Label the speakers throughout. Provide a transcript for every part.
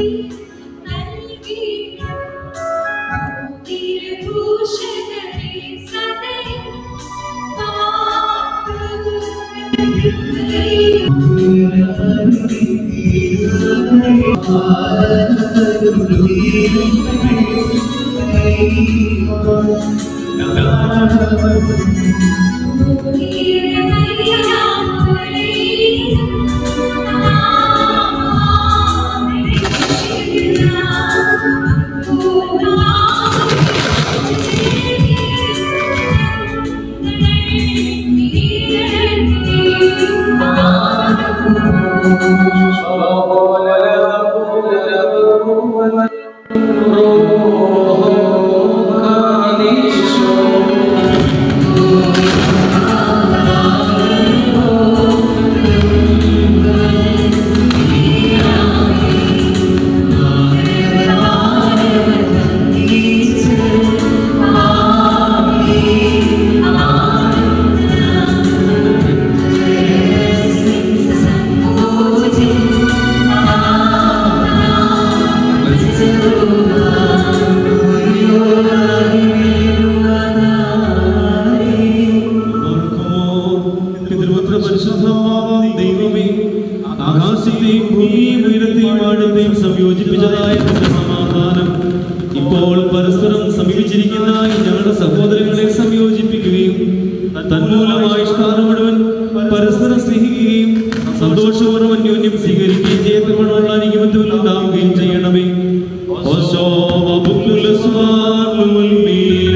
Speaker 1: പിതൃപുത്ര പരിശുദ്ധമാവാം ദൈവമേ ആകാശത്തെയും ഭൂമിയെയും ഉയരത്തെയും ആഴത്തെയും സംയോജിപ്പിച്ചതായ നിന്റെ സമാധാനം ഇപ്പോൾ പരസ്പരം സമീപിച്ചിരിക്കുന്ന ഈ ഞങ്ങളുടെ സഹോദരങ്ങളെ സംയോജിപ്പിക്കുകയും തന്മൂലമായി സ്ഥാനം മുഴുവൻ പരസ്പരം സ്നേഹിക്കുകയും സന്തോഷപൂർവ്വം അന്യോന്യം സ്വീകരിക്കുകയും ചെയ്യത്തവണ്ണമുള്ള ഐക്യമത്യത്തിൽ ഉണ്ടാവുകയും ചെയ്യണമേ ഓശോ വബുക്കുലസ്വാർലുൽ മീൻ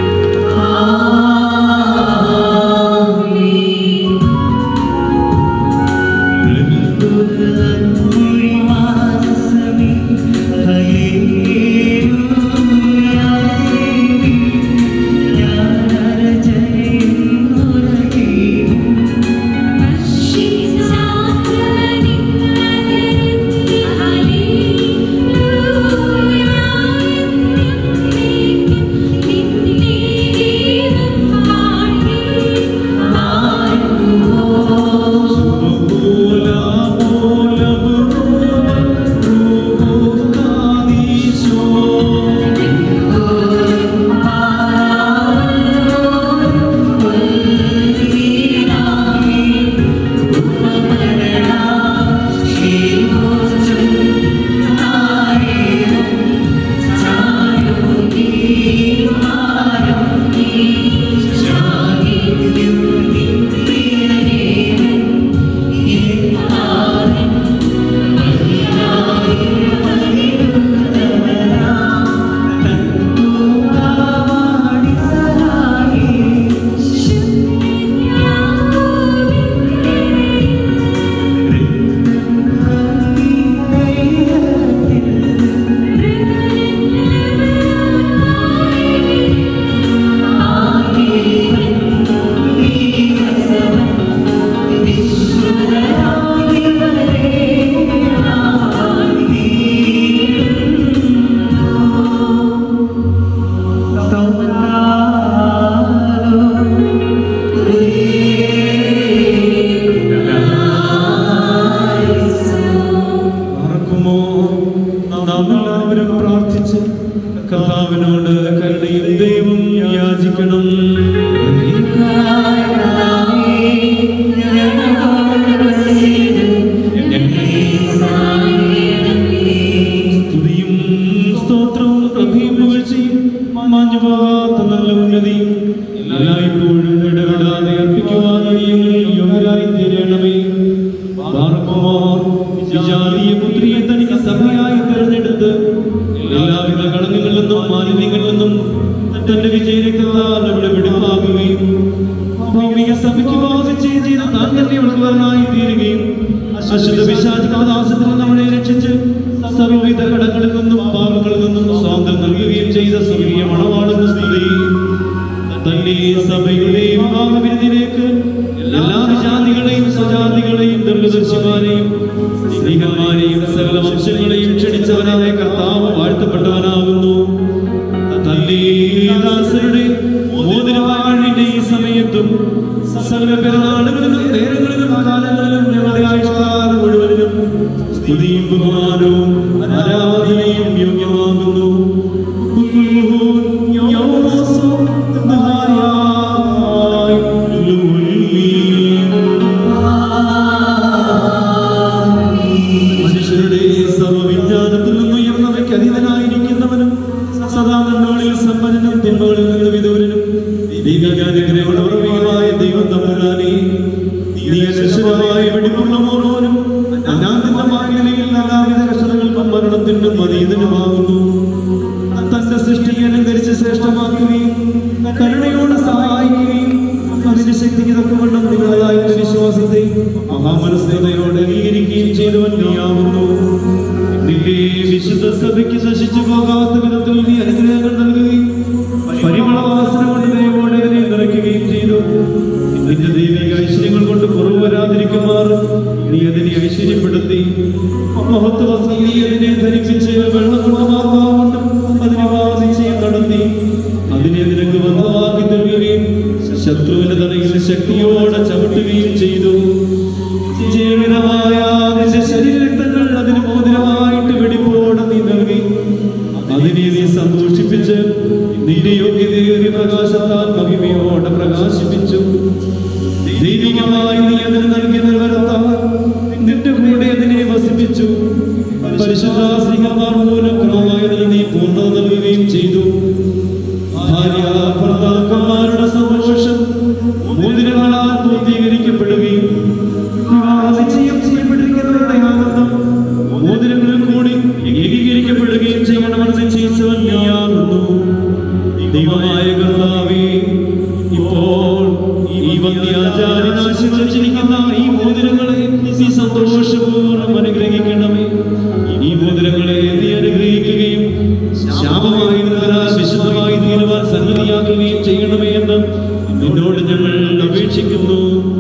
Speaker 1: ആർക്കുമോ നാം എല്ലാവരും പ്രാർത്ഥിച്ച് കർത്താവിനോട് കരുണയും ദൈവം യാചിക്കണം സ്തുതിയും സ്തോത്രവും പ്രഭയും പുകഴ്ചയും മാഞ്ഞു പോകാത്ത നല്ല ഉന്നതിയും എല്ലായ്പ്പോഴും ഇടപെടാതെ അർപ്പിക്കുവാൻ ഞങ്ങൾ യോഗ്യരായി തീരണമേ പാർക്കുമാർ വിജാതീയ പുത്രിയെ തനിക്ക് സഭയായി തിരഞ്ഞെടുത്ത് എല്ലാവിധ കളങ്കങ്ങളിൽ നിന്നും മാലിന്യങ്ങളിൽ നിന്നും തന്റെ വിജയരക്തത്താൽ അവിടെ വെടിപ്പാകുകയും ഭൗമിക സഭയ്ക്ക് വാദിച്ചുകയും ചെയ്ത താൻ തന്നെ ഉള്ളവരനായി തീരുകയും അശുദ്ധ വിശാചികാദാസത്തിൽ നമ്മളെ രക്ഷിച്ച് സർവ്വവിധ കടങ്ങളിൽ നിന്നും പാപങ്ങളിൽ നിന്നും സ്വാതന്ത്ര്യം നൽകുകയും ചെയ്ത സ്വർഗീയ മണവാളുന്ന സ്തുതി തന്നെ സഭയുടെ വിവാഹവിരുദിലേക്ക് എല്ലാ വിജാതികളെയും സ്വജാതികളെയും ദീർഘദർശിമാരെയും സ്ത്രീകന്മാരെയും സകല വംശങ്ങളെയും ക്ഷണിച്ചവനായ കർത്താവ് വാഴ്ത്തപ്പെട്ടവനാകുന്നു തന്റെ ദാസരുടെ മോതിരവാഴിന്റെ ഈ സമയത്തും സകല പെരുന്നാളുകളിലും നേരങ്ങളിലും കാലങ്ങളിലും ഞങ്ങളുടെ ആയുഷ്കാലം മുഴുവനും സ്തുതിയും ബഹുമാനവും ആരാധനയും യോഗ്യമാകുന്നു മനുഷ്യരുടെ സർവ്വവിജ്ഞാനത്തിൽ നിന്ന് ഉയർന്നവയ്ക്ക് അതീതനായിരിക്കുന്നവനും സദാ നന്മകളിൽ സമ്പന്നനും തിന്മകളിൽ നിന്ന് വിദൂരനും ദൈവികാനുഗ്രഹമുള്ളവറുമായ ദൈവം തമ്പുരാനെ നീ അനശ്വരമായ വെടിപ്പുള്ള മോനോനും അനാന്തമായ നിലയിൽ എല്ലാവിധ കഷ്ടതകൾക്കും മരണത്തിനും അതീതനുമാകുന്നു തന്റെ സൃഷ്ടിയെ അനുകരിച്ച് ശ്രേഷ്ഠമാക്കുകയും കരുണയോട് സഹായിക്കുകയും അതിന്റെ ശക്തിക്ക് തക്കവണ്ണം നിങ്ങളായ വിശ്വാസത്തെ മഹാമനസ്ഥതയോടെ അംഗീകരിക്കുകയും ചെയ്തവൻ നീയാവുന്നു നിന്റെ വിശുദ്ധ സഭയ്ക്ക് നശിച്ചു പോകാത്ത വിധത്തിൽ നീ അനുഗ്രഹങ്ങൾ നൽകുകയും പരിമളവാസന കൊണ്ട് ദൈവോടെ അതിനെ നിറയ്ക്കുകയും ചെയ്തു നിന്റെ ദൈവിക ഐശ്വര്യങ്ങൾ കൊണ്ട് കുറവ് വരാതിരിക്കുമാർ നീ അതിനെ ഐശ്വര്യപ്പെടുത്തി മഹത്വ വസ്ത്രം നീ അതിനെ ധരിപ്പിച്ച് വെള്ളം കൊണ്ട് മാർഗം കൊണ്ട് അതിനെ വാദിച്ച് നടത്തി അതിനെ നിനക്ക് ബന്ധമാക്കി തരുകയും ശത്രുവിന്റെ തടയിൽ ശക്തിയോടെ ചവിട്ടുകയും ചെയ്തു ജീവനമായ നിന്റെ ശരീരങ്ങൾ അതിന് മോതിരമായിട്ട് വെടിപ്പോടെ നീ നൽകി അതിനെ നീ സന്തോഷിപ്പിച്ച് നിന്റെ യോഗ്യതയേറിയ പ്രകാശത്താൽ മഹിമയോടെ പ്രകാശിപ്പിച്ചു ദൈവികമായി നീ അതിന് നൽകിയ നിർവരത്താൽ നിന്റെ കൂടെ അതിനെ വസിപ്പിച്ചു പരിശുദ്ധ സ്ത്രീകന്മാർ മൂലം ക്രമമായതിൽ നീ പൂർണ്ണത നൽകുകയും ചെയ്തു ഭാര്യ ഭർത്താക്കന്മാരുടെ സന്തോഷം മോതിരങ്ങളാൽ പൂർത്തീകരിക്കപ്പെടുകയും വിവാഹ നിശ്ചയം ചെയ്യപ്പെട്ടിരിക്കുന്നവരുടെ ആനന്ദം മോതിരങ്ങളിൽ കൂടി ഏകീകരിക്കപ്പെടുകയും ചെയ്യണമെന്ന് നിശ്ചയിച്ചവൻ നീയാകുന്നു ദൈവമായ കർത്താവേ ഇപ്പോൾ ഈ വന്ധ്യാചാര്യൻ ആശീർവദിച്ചിരിക്കുന്ന ഈ മോതിരങ്ങളെ നീ സന്തോഷപൂർവ്വം അനുഗ്രഹിക്കണമേ ഈ മോതിരങ്ങളെ നീ അനുഗ്രഹിക്കുകയും ശാപമായിരുന്നതിനാൽ വിശുദ്ധമായി തീരുവാൻ സംഗതിയാക്കുകയും ചെയ്യണമേ എന്ന് നിന്നോട് ഞങ്ങൾ അപേക്ഷിക്കുന്നു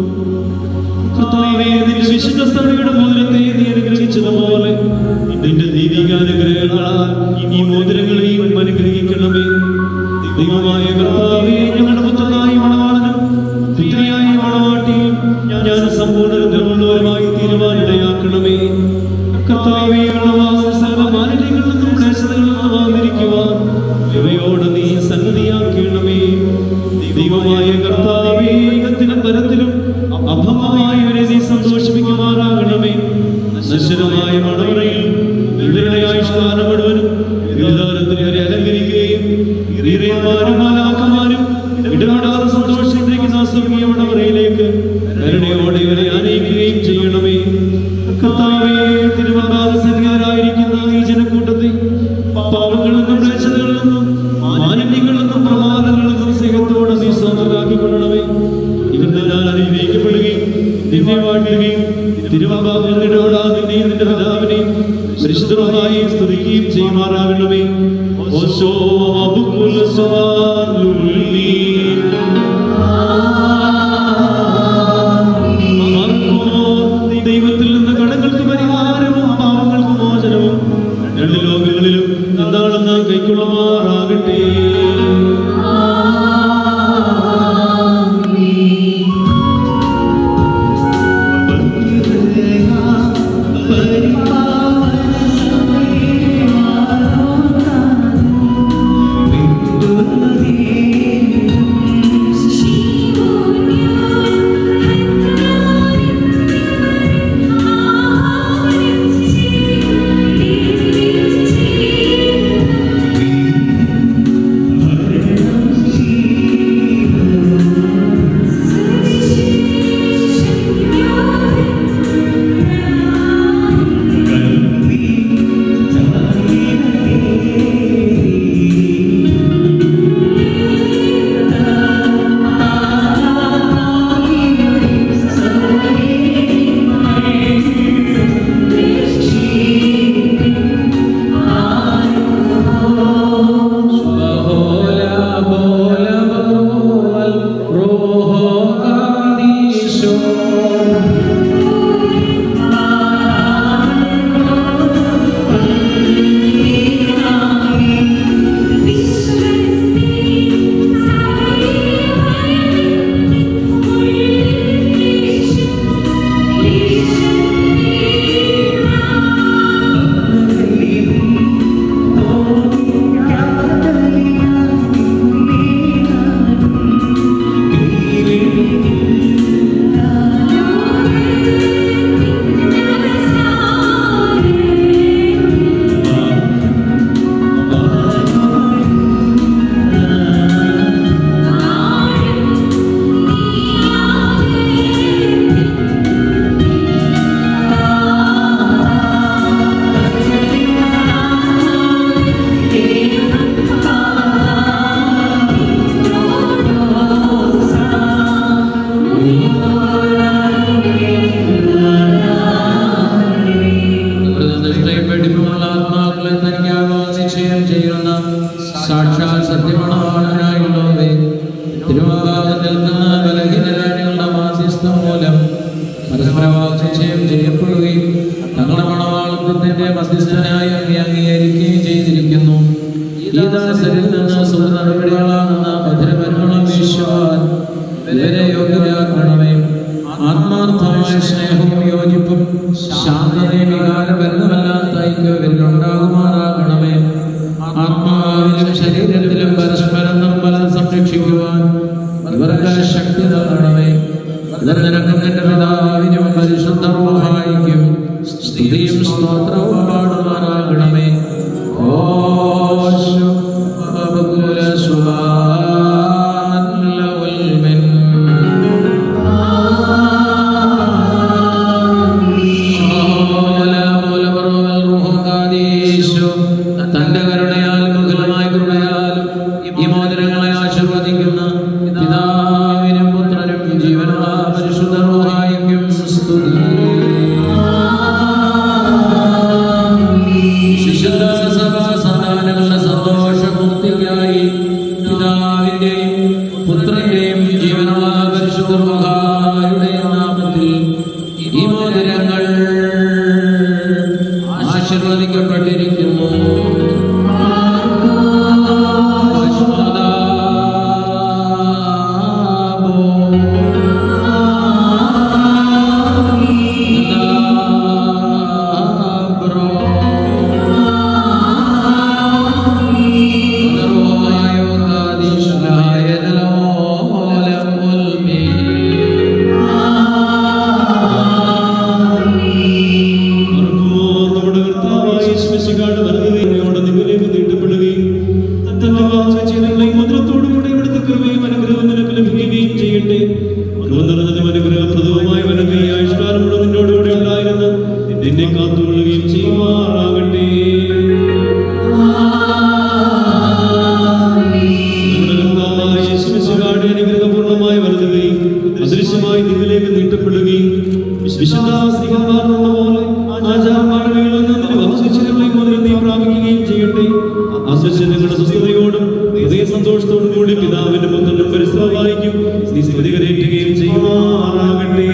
Speaker 1: കർത്താവേ നിന്റെ വിശുദ്ധ സ്ഥലയുടെ മോതിരത്തെ നീ അനുഗ്രഹിച്ചതുപോലെ നിന്റെ ദൈവികാനുഗ്രഹങ്ങളാൽ ഈ മോതിരങ്ങളെയും അനുഗ്രഹിക്കണമേ ദൈവമായ കർത്താവേ ഞങ്ങളുടെ പുത്രനായി മണവാളനും പുത്രിയായി മണവാട്ടിയും ഞാൻ സമ്പൂർണ്ണ നിർമ്മലവുമായി തീരുമാനിടയാക്കണമേ കർത്താവേ ഉള്ളവാസം സകല മാലിന്യങ്ങളിൽ നിന്നും ക്ലേശതകളിൽ നിന്നും ആദരിക്കുവാൻ ഇവയോട് നീ സംഗതിയാക്കണമേ ദൈവമായ കർത്താവേ യുഗത്തിലും പരത്തിലും അഭമമായവരെ നീ സന്തോഷിപ്പിക്കുമാറാകണമേ നശ്വരമായ മണവറയിൽ ഇവരുടെ ആയുഷ്കാലം മുഴുവനും വിധാനത്തിൽ ഇവരെ അലങ്കരിക്കുകയും ഇറിയന്മാരും മാലാക്കന്മാരും ഇടപെടാതെ സന്തോഷിച്ചിരിക്കുന്ന സ്വർഗീയ മണവറയിലേക്ക് കരുണയോടെ ഇവരെ ആനയിക്കുകയും ചെയ്യണമേ കർത്താവേ തിരുവല്ലാത സംഗീതരായിരിക്കുന്ന ഈ ജനക്കൂട്ടത്തെ പാപങ്ങളിൽ നിന്നും ക്ലേശതകളിൽ നിന്നും മാലിന്യങ്ങളിൽ നിന്നും പ്രമാദങ്ങളിൽ നിന്നും സ്നേഹത്തോടെ നീ സ്വന്തമാക്കിക്കൊള്ളണമേ ഇവരെല്ലാം അനുഗ്രഹിക്കപ്പെടുകയും നിന്നെ വാഴുകയും തിരുവമ്പാവിനോടാ നിന്നെയും നിന്റെ പിതാവിനെയും പരിശുദ്ധമായി സ്തുതിക്കുകയും ചെയ്യുമാറാകണമേ ഓശോ അബുക്കുൽ സവാലുല്ലി ദൈവത്തിൽ നിന്ന് കടങ്ങൾക്ക് പരിഹാരവും പാപങ്ങൾക്ക് മോചനവും രണ്ട് ലോകങ്ങളിലും എന്താണെന്ന് കൈക്കൊള്ളുമാറാകട്ടെ
Speaker 2: പരിപാവന സമയമാണോ സത്യമണവാളനായുള്ളവേ തിരുവാഭാഗത്തിൽ നിന്ന് ബലഹീനരാണികളുടെ മാധ്യസ്ഥം മൂലം പരസ്പര വാക്സിച്ചയം ചെയ്യപ്പെടുകയും തങ്ങളുടെ മണവാളത്വത്തിന്റെ മധ്യസ്ഥനായി അങ്ങേ അംഗീകരിക്കുകയും ചെയ്തിരിക്കുന്നു ഈ ദാസരിൽ നിന്ന് സുഖ നടപടികളാകുന്ന മധുരമരുമണം വീശുവാൻ ഇവരെ യോഗ്യരാക്കണമേ ആത്മാർത്ഥമായ സ്നേഹവും യോജിപ്പും ശാന്തതയും വികാരഭരണമല്ലാത്ത ഐക്യവും ഉണ്ടാകുമാറാകണമേ ആത്മാവിലും ശരീരത്തിലും പരസ്പരം നിർമ്മലം സംരക്ഷിക്കുവാൻ ഇവർക്ക് ശക്തി നൽകണമേ ഇവർ നിനക്കും നിന്റെ പിതാവിനും പരിശുദ്ധ റൂഹായിക്കും സ്തുതിയും സ്തോത്രവും പാടുമാറാകണമേ ഓശു അബകുല സുബാൻ ലവൽ മിൻ തന്റെ കരുണയാൽ മുഖലമായ കരുണയാലും ഈ മോചനങ്ങളെ ആശീർവദിക്കുന്ന പിതാവിനും പുത്രനും ജീവനുള്ള പരിശുദ്ധ റൂഹായിക്കും സ്തുതി ശിശുദ്ധ സഭാ സന്താനങ്ങളുടെ സന്തോഷപൂർത്തിക്കായി പിതാവിന്റെയും പുത്രന്റെയും ജീവനുള്ള പരിശുദ്ധ റൂഹായുടെയും നാമത്തിൽ ഈ മോതിരങ്ങൾ ആശീർവദിക്കപ്പെട്ടിരിക്കുന്നു
Speaker 1: മറക്കുമോർ നമ്മുടെ കർത്താവായ യേശുമിശിഹായുടെ വലതുകൈയോടെ നിങ്ങളിലേക്ക് നീട്ടപ്പെടുകയും തന്റെ വാഗ്ദത്തങ്ങളെ മുദ്രത്തോടു കൂടി ഇവിടുത്തെ കൃപയും അനുഗ്രഹവും നിനക്ക് ലഭിക്കുകയും ചെയ്യട്ടെ കൃപ നിറഞ്ഞതും അനുഗ്രഹപ്രദവുമായ വലതുകൈ ആയുഷ്കാലമുള്ള നിന്നോടുകൂടെ ഉണ്ടായിരുന്ന നിന്നെ കാത്തുകൊള്ളുകയും ചെയ്യുമാറാകട്ടെ നമ്മുടെ കർത്താവായ യേശുമിശിഹായുടെ അനുഗ്രഹപൂർണ്ണമായ വലതുകൈ അദൃശ്യമായി നിങ്ങളിലേക്ക് നീട്ടപ്പെടുകയും വിശുദ്ധാസ്തികന്മാർന്നുള്ള പോലെ ആചാരമാടകളിൽ നിന്ന് നിന്റെ വംശിച്ചിരങ്ങളെ മുതൽ നീ പ്രാപിക്കുകയും ചെയ്യട്ടെ ആശ്വസങ്ങളുടെ സ്വസ്ഥതയോടും ഹൃദയ സന്തോഷത്തോടും കൂടി പിതാവിന്റെ പുത്രനും പരിശ്രമായിരിക്കും നീ സ്തുതികരേറ്റുകയും ചെയ്യുമാറാകട്ടെ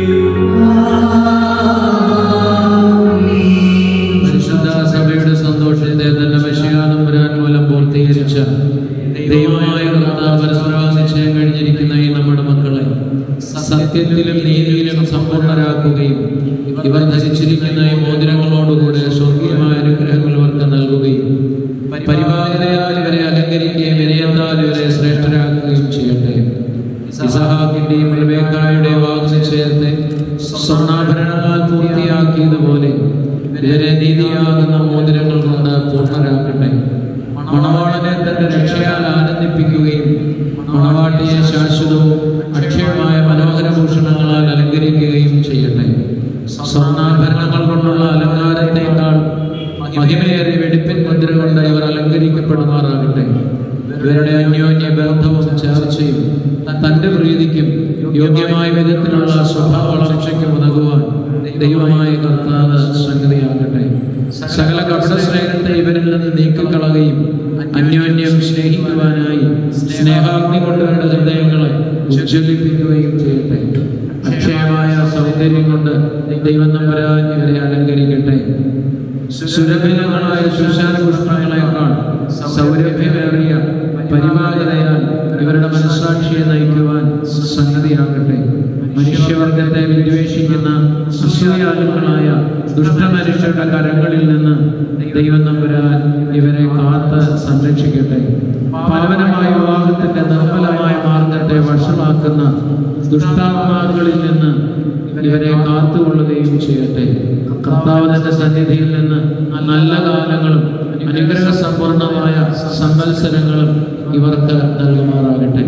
Speaker 2: പരിശുദ്ധ സഭയുടെ സന്തോഷത്തെ തന്നെ മെഷിയാനമ്പുരാൻ മൂലം പൂർത്തീകരിച്ച ദൈവമായ കർത്താവ് പരസ്പര നിശ്ചയം കഴിഞ്ഞിരിക്കുന്ന ഈ നമ്മുടെ മക്കളെ സത്യത്തിലും നീതിയിലും സമ്പൂർണരാക്കുകയും ഇവർ ധരിച്ചിരിക്കുന്ന ഈ മോതിരങ്ങളോടുകൂടെ സ്വർഗീയമായ അനുഗ്രഹങ്ങൾ ഇവർക്ക് നൽകുകയും പരിപാലനയാൽ ഇവരെ അലങ്കരിക്കുകയും വിനയത്താൽ ഇവരെ ശ്രേഷ്ഠരാക്കുകയും ചെയ്യട്ടെ ഇസഹാക്കിന്റെയും റിബേക്കായുടെയും വാഗ്നിശ്ചയത്തെ സ്വർണ്ണാഭരണങ്ങൾ പൂർത്തിയാക്കിയതുപോലെ ഇവരെ നീതിയാകുന്ന മോതിരങ്ങൾ കൊണ്ട് പൂർണ്ണരാക്കട്ടെ മണവാളനെ തന്റെ രക്ഷയാൽ ആനന്ദിപ്പിക്കുകയും മണവാട്ടിയെ ശാശ്വതവും അക്ഷയമായ മനോഹരഭൂഷണങ്ങളാൽ അലങ്കരിക്കുകയും ചെയ്യട്ടെ സ്വർണ്ണാഭരണങ്ങൾ കൊണ്ടുള്ള അലങ്കാരത്തേക്കാൾ മഹിമയേറിയ വെടിപ്പിൻ മുദ്ര കൊണ്ട് ഇവർ അലങ്കരിക്കപ്പെടുമാറാകട്ടെ ഇവരുടെ അന്യോന്യ ബന്ധവും ചർച്ചയും തന്റെ പ്രീതിക്കും യോഗ്യമായ വിധത്തിലുള്ള സ്വഭാവ വളർച്ചയ്ക്കും ഉതകുവാൻ ദൈവമായ കർത്താവ് സംഗതിയാകട്ടെ സകല കപട സ്നേഹത്തെ ഇവരിൽ നിന്ന് നീക്കിക്കളയുകയും അന്യോന്യം സ്നേഹിക്കുവാനായി സ്നേഹാഗ്നി കൊണ്ട് ഇവരുടെ ഹൃദയങ്ങളെ ഉജ്ജ്വലിപ്പിക്കുകയും ചെയ്യട്ടെ അക്ഷയമായ സൗന്ദര്യം കൊണ്ട് ദൈവം നമ്പരാൻ ഇവരെ അലങ്കരിക്കട്ടെ സുരഭിലങ്ങളായ ശുശാന പുഷ്പങ്ങളെക്കാൾ സൗരഭ്യമേറിയ പരിപാലനയാൽ ഇവരുടെ മനസ്സാക്ഷിയെ നയിക്കുവാൻ സംഗതിയാകട്ടെ മനുഷ്യവർഗത്തെ വിദ്വേഷിക്കുന്ന അസൂയാലുക്കളായ ദുഷ്ടമനുഷ്യരുടെ കരങ്ങളിൽ നിന്ന് ദൈവം നമ്പുരാൻ ഇവരെ കാത്ത് സംരക്ഷിക്കട്ടെ പാവനമായ വിവാഹത്തിന്റെ നിർമ്മലമായ മാർഗത്തെ വഷളാക്കുന്ന ദുഷ്ടാത്മാക്കളിൽ നിന്ന് ഇവരെ കാത്തുകൊള്ളുകയും ചെയ്യട്ടെ കർത്താവ് തന്റെ സന്നിധിയിൽ നിന്ന് നല്ല കാലങ്ങളും അനുഗ്രഹ സമ്പൂർണമായ സംവത്സരങ്ങളും ഇവർക്ക് നൽകുമാറാകട്ടെ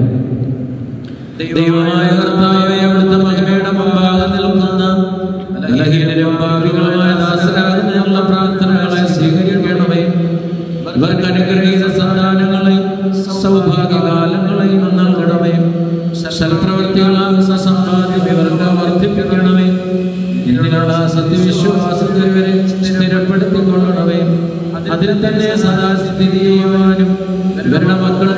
Speaker 2: ദൈവമായ കർത്താവെ അവിടുത്തെ മഹിമയുടെ മുമ്പാകെ നിൽക്കുന്ന ബലഹീനരും ഭാവികളുമായ ദാസരാകുന്ന പ്രാർത്ഥനകളെ സ്വീകരിക്കണമേ ഇവർക്ക് അനുഗ്രഹീത സന്താനങ്ങളെയും സൗഭാഗ്യകാലങ്ങളെയും നൽകണമേ സൽപ്രവൃത്തികളാകുന്ന സമ്പാദ്യം ഇവർക്ക് വർദ്ധിപ്പിക്കണമേ എന്നിലുള്ള സത്യവിശ്വാസത്തിൽ ഇവരെ സ്ഥിരപ്പെടുത്തിക്കൊള്ളണമേ അതിൽ തന്നെ സദാ സ്ഥിതി ചെയ്യുവാനും ഇവരുടെ മക്കൾ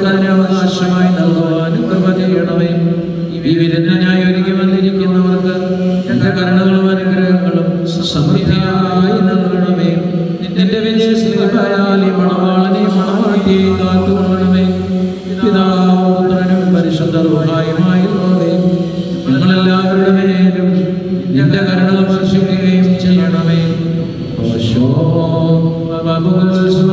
Speaker 2: പരിശുദ്ധ സ്നേഹയാൽ ഈ മണവാളനെ മണവാട്ടിയെ കാത്തുകൊള്ളണമേ പിതാവും പുത്രനും പരിശുദ്ധ റുഹായുമായിരുന്നവേ ഞങ്ങളെല്ലാവരുടെ മേലും നിന്റെ കരുണ വർഷിക്കുകയും ചെയ്യണമേ ഓശോ ബബുൽ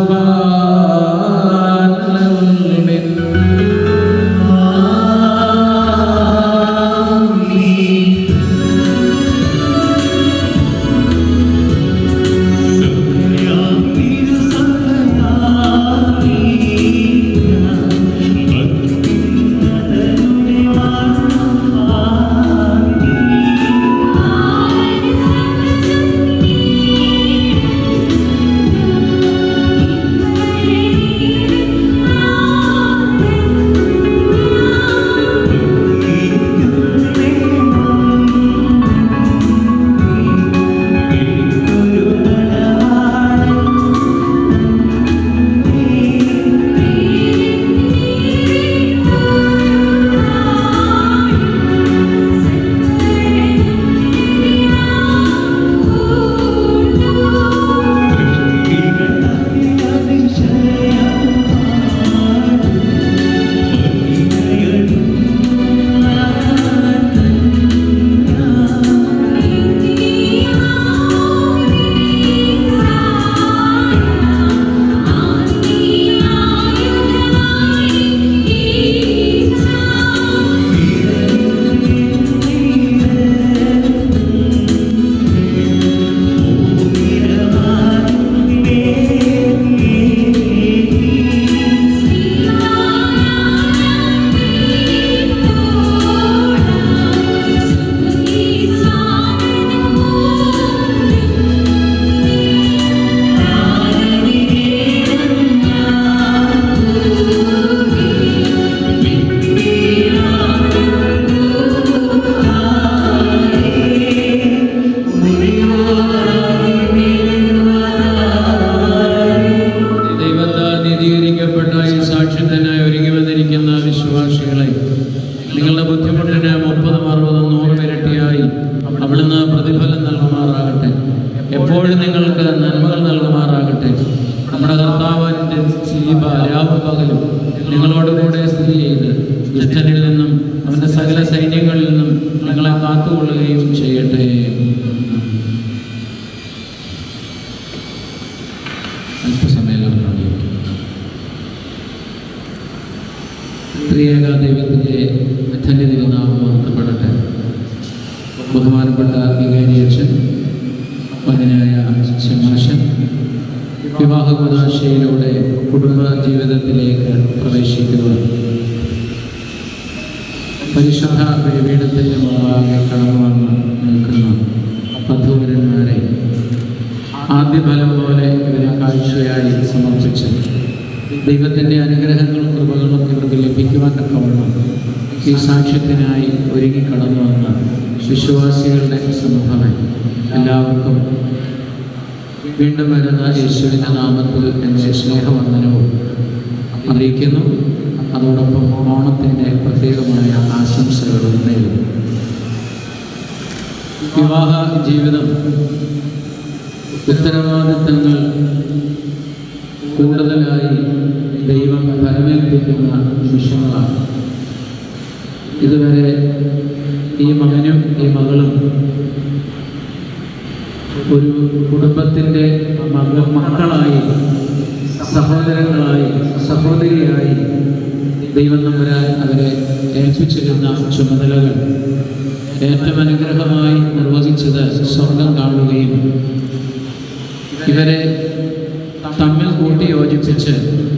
Speaker 2: ദൈവത്താൽ നീതീകരിക്കപ്പെട്ട ഈ സാക്ഷ്യത്തിനായി ഒരുങ്ങി വന്നിരിക്കുന്ന വിശ്വാസികളെ നിങ്ങളുടെ ബുദ്ധിമുട്ടിന് മുപ്പതും അറുപതും നൂറും ഇരട്ടിയായി അവിടുന്ന് പ്രതിഫലം നൽകുമാറാകട്ടെ എപ്പോഴും നിങ്ങൾക്ക് നന്മകൾ നൽകുമാറാകട്ടെ നമ്മുടെ കർത്താവിൻ്റെ സീബ രാവുപകലും നിങ്ങളോട് കൂടെ സ്ഥിതി ചെയ്ത് ദുഷ്ടനിൽ നിന്നും അവൻ്റെ സകല സൈന്യങ്ങളിൽ നിന്നും നിങ്ങളെ കാത്തുകൊള്ളുകയും ചെയ്യട്ടെ അല്പസമയം ത്രിയേക ദൈവത്തിൻ്റെ അച്ഛൻ്റെ തിരുനാമം മഹത്വപ്പെടട്ടെ ബഹുമാനപ്പെട്ട വികാരിയച്ഛൻ മകനായ ശമാശൻ വിവാഹകുദാശയിലൂടെ കുടുംബ ജീവിതത്തിലേക്ക് പ്രവേശിക്കുക പരിശുദ്ധ ബലിപീഠത്തിൻ്റെ മുമ്പാകെ കടന്നു വന്ന് നിൽക്കുന്ന വധൂവരന്മാരെ ആദ്യഫലം പോലെ ഇവരെ കാഴ്ചയായി സമർപ്പിച്ച് ദൈവത്തിൻ്റെ അനുഗ്രഹങ്ങളും കൃപകളും ഇവർക്ക് ലഭിക്കുവാൻ തക്കവണ്ണം ഈ സാക്ഷ്യത്തിനായി ഒരുങ്ങി കടന്നു വന്ന വിശ്വാസികളുടെ സമൂഹമേ എല്ലാവർക്കും വീണ്ടും വരുന്ന യേശുവിൻ്റെ നാമത്തിൽ എൻ്റെ സ്നേഹവന്ദനവും അറിയിക്കുന്നു അതോടൊപ്പം ഓണത്തിൻ്റെ പ്രത്യേകമായ ആശംസകളും നേരുന്നു വിവാഹ ജീവിതം ഉത്തരവാദിത്തങ്ങൾ കൂടുതലായി ദൈവം ഫലമേൽപ്പിക്കുന്ന നിമിഷങ്ങളാണ് ഇതുവരെ ഈ മകനും ഈ മകളും ഒരു കുടുംബത്തിൻ്റെ മക മക്കളായി സഹോദരങ്ങളായി സഹോദരിയായി ദൈവം നമ്പരാൻ അവരെ ഏൽപ്പിച്ചിരുന്ന ചുമതലകൾ ഏറ്റവും അനുഗ്രഹമായി നിർവഹിച്ചത് സ്വർഗം കാണുകയും ഇവരെ തമ്മിൽ കൂട്ടി യോജിപ്പിച്ച്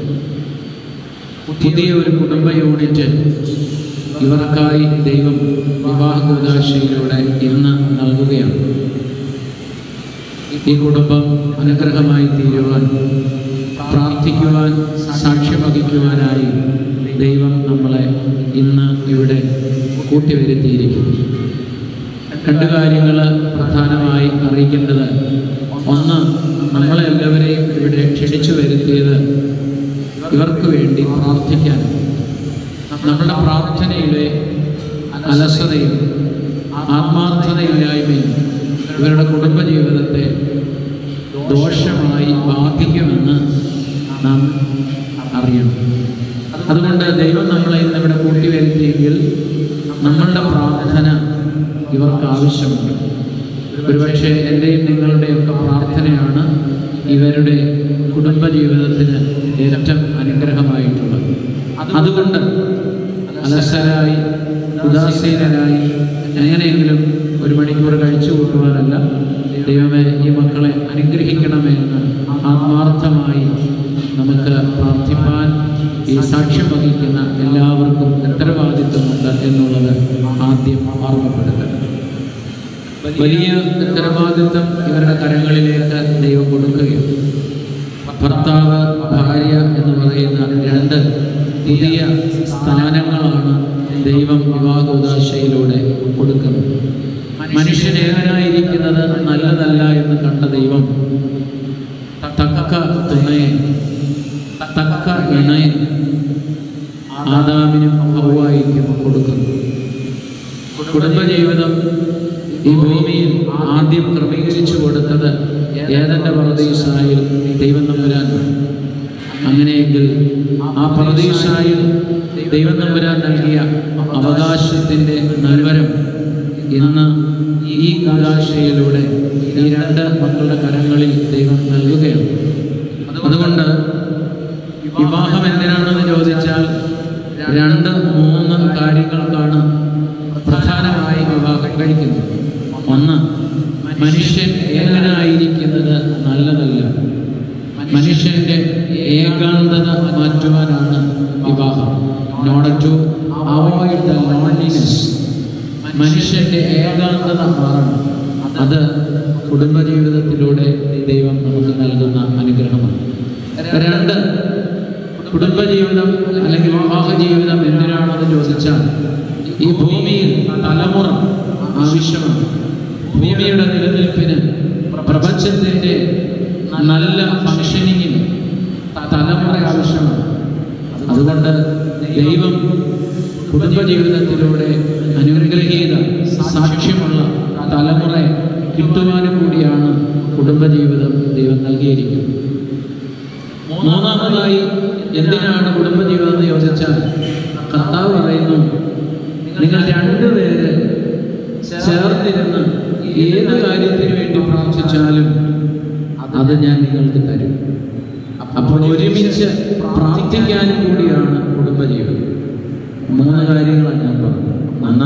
Speaker 2: പുതിയ ഒരു കുടുംബ യൂണിറ്റ് ഇവർക്കായി ദൈവം വിവാഹ കൂതാശയിലൂടെ ഇന്ന് നൽകുകയാണ് ഈ കുടുംബം അനുഗ്രഹമായി തീരുവാൻ പ്രാർത്ഥിക്കുവാൻ സാക്ഷ്യം വഹിക്കുവാനായി ദൈവം നമ്മളെ ഇന്ന് ഇവിടെ കൂട്ടിവരുത്തിയിരിക്കും രണ്ട് കാര്യങ്ങൾ പ്രധാനമായി അറിയിക്കേണ്ടത് ഒന്ന് നമ്മളെല്ലാവരെയും ഇവിടെ ക്ഷണിച്ചു വരുത്തിയത് ഇവർക്ക് വേണ്ടി പ്രാർത്ഥിക്കാൻ നമ്മുടെ പ്രാർത്ഥനയിലെ അലസതയും ആത്മാർത്ഥതയില്ലായ്മയും ഇവരുടെ കുടുംബജീവിതത്തെ ദോഷമായി ബാധിക്കുമെന്ന് നാം അറിയണം അതുകൊണ്ട് ദൈവം നമ്മളെ ഇന്ന് ഇവിടെ കൂട്ടിവരുത്തിയെങ്കിൽ നമ്മളുടെ പ്രാർത്ഥന ഇവർക്ക് ആവശ്യമുണ്ട് ഒരുപക്ഷെ എൻ്റെയും നിങ്ങളുടെയൊക്കെ പ്രാർത്ഥനയാണ് ഇവരുടെ കുടുംബജീവിതത്തിന് ഏറ്റവും അനുഗ്രഹമായിട്ടുള്ളത് അതുകൊണ്ട് അലസരായി ഉദാസീനരായി എങ്ങനെയെങ്കിലും ഒരു മണിക്കൂർ കഴിച്ചു കൂട്ടുവാനല്ല ദൈവമേ ഈ മക്കളെ അനുഗ്രഹിക്കണമേ എന്ന് ആത്മാർത്ഥമായി നമുക്ക് പ്രാർത്ഥിപ്പാൻ ഈ സാക്ഷ്യം വഹിക്കുന്ന എല്ലാവർക്കും ഉത്തരവാദിത്വമുണ്ട് എന്നുള്ളത് ആദ്യം ഓർമ്മപ്പെടുത്തണം വലിയ ഉത്തരവാദിത്വം ഇവരുടെ കരങ്ങളിലേക്ക് ദൈവം കൊടുക്കുകയും ഭർത്താവ് ഭാര്യ എന്ന് പറയുന്ന രണ്ട് പുതിയ സ്ഥാനങ്ങളാണ് ദൈവം വിവാഹ ഉദാശയിലൂടെ കൊടുക്കുന്നത് മനുഷ്യൻ ഏകനായിരിക്കുന്നത് നല്ലതല്ല എന്ന് കണ്ട ദൈവം തക്ക തുണയെ തക്ക ഇണയെ ആദാമിനും ഹൗവായിക്കും കൊടുക്കുന്നു കുടുംബജീവിതം ഈ ഭൂമിയിൽ ആദ്യം ക്രമീകരിച്ചു കൊടുത്തത് ഏതന്റെ പരദീസായിൽ ദൈവം നമ്പുരാൻ അങ്ങനെയെങ്കിൽ ആ പരദീസായിൽ ദൈവം നമ്പുരാൻ നൽകിയ അവകാശത്തിന്റെ നൽവരം ഇന്ന് ഈ കാലാശയിലൂടെ ഈ രണ്ട് മക്കളുടെ കരങ്ങളിൽ ദൈവം നൽകുകയാണ് അതുകൊണ്ട് വിവാഹം എന്തിനാണെന്ന് ചോദിച്ചാൽ രണ്ട് മൂന്ന് കാര്യങ്ങൾക്കാണ് പ്രധാനമായി വിവാഹം കഴിക്കുന്നത് ഒന്ന് മനുഷ്യൻ ഏകനായിരിക്കുന്നത് നല്ലതല്ല മനുഷ്യന്റെ ഏകാന്തത മാറ്റുവാനാണ് വിവാഹം നോട് ടു അവോയ്ഡ് ദ ലോൺലിനെസ് മനുഷ്യന്റെ ഏകാന്തത മാറണം അത് കുടുംബജീവിതത്തിലൂടെ ദൈവം നമുക്ക് നൽകുന്ന അനുഗ്രഹമാണ് രണ്ട് കുടുംബജീവിതം അല്ലെങ്കിൽ വിവാഹ ജീവിതം എന്തിനാണെന്ന് ചോദിച്ചാൽ ഈ ഭൂമിയിൽ തലമുറ ആവശ്യമാണ് ഭൂമിയുടെ നിലനിൽപ്പിന് പ്രപഞ്ചത്തിന്റെ നല്ല ഫങ്ഷനിങ്ങിന് തലമുറ ആവശ്യമാണ് അതുകൊണ്ട് ദൈവം കുടുംബജീവിതത്തിലൂടെ അനുഗ്രഹീത സാക്ഷ്യമുള്ള തലമുറ കിട്ടുവാനും കൂടിയാണ് കുടുംബജീവിതം ദൈവം നൽകിയിരിക്കുന്നത് മൂന്നാമതായി എന്തിനാണ് കുടുംബജീവിതം എന്ന് ചോദിച്ചാൽ കർത്താവ് പറയുന്നു നിങ്ങൾ രണ്ടുപേര് ചേർന്നിരുന്ന് ഏത് കാര്യത്തിന് വേണ്ടി പ്രാർത്ഥിച്ചാലും അത് ഞാൻ നിങ്ങൾക്ക് തരും അപ്പോൾ ഒരുമിച്ച് പ്രാർത്ഥിക്കാനും കൂടിയാണ് കുടുംബജീവിതം മൂന്ന് കാര്യങ്ങളാണ് ഞാൻ പറഞ്ഞത് ഒന്ന്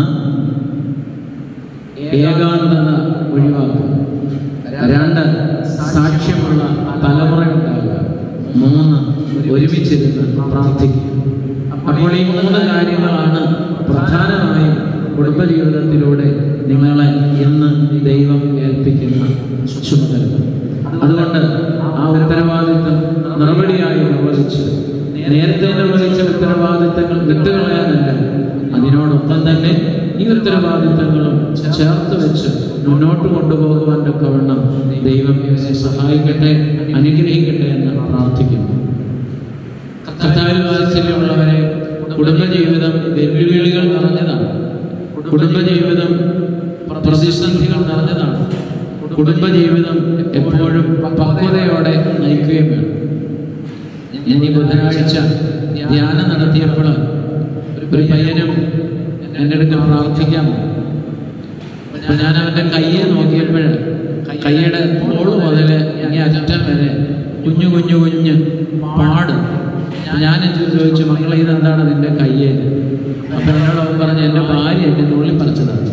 Speaker 2: ഏകാന്തത ഒഴിവാക്കുക രണ്ട് സാക്ഷ്യമുള്ള തലമുറ ഉണ്ടാകുക മൂന്ന് ഒരുമിച്ചിരുന്ന് പ്രാർത്ഥിക്കുക അപ്പോൾ ഈ മൂന്ന് കാര്യങ്ങളാണ് പ്രധാനമായും കുടുംബജീവിതത്തിലൂടെ നിങ്ങളെ ഇന്ന് ദൈവം ഏൽപ്പിക്കുന്ന ചുമതലകൾ അതുകൊണ്ട് ആ ഉത്തരവാദിത്വം നടപടിയായി നിർവഹിച്ച് നേരത്തെ നിർവഹിച്ച ഉത്തരവാദിത്തങ്ങൾ വിട്ടുകളയാനല്ല അതിനോടൊപ്പം തന്നെ ഈ ഉത്തരവാദിത്തങ്ങളും ചേർത്ത് വെച്ച് മുന്നോട്ട് കൊണ്ടുപോകുവാൻ തക്കവണ്ണം ദൈവം ഇവരെ സഹായിക്കട്ടെ അനുഗ്രഹിക്കട്ടെ എന്ന് പ്രാർത്ഥിക്കുന്നു കർത്താവിൽ വാത്സല്യമുള്ളവരെ കുടുംബജീവിതം വെല്ലുവിളികൾ നിറഞ്ഞതാണ് കുടുംബജീവിതം പ്രതിസന്ധികൾ നിറഞ്ഞതാണ് കുടുംബജീവിതം എപ്പോഴും പക്വതയോടെ നയിക്കുകയും വേണം ഞാൻ ഈ ബുധനാഴ്ച ധ്യാനം നടത്തിയപ്പോൾ ഒരു പയ്യനും എൻ്റെ അടുത്ത് പ്രാർത്ഥിക്കാം അപ്പൊ ഞാൻ അവൻ്റെ കയ്യെ നോക്കിയപ്പോൾ കൈയുടെ തോള് മുതൽ ഇനി അറ്റം വരെ കുഞ്ഞു കുഞ്ഞു കുഞ്ഞ് പാട് ഞാൻ ചോദിച്ചു മക്കളെ ഇതെന്താണ് നിന്റെ കയ്യെ അപ്പൊ എന്നോട് അവൻ പറഞ്ഞു എൻ്റെ ഭാര്യ എന്നെ നുള്ളി പറിച്ചതാണ്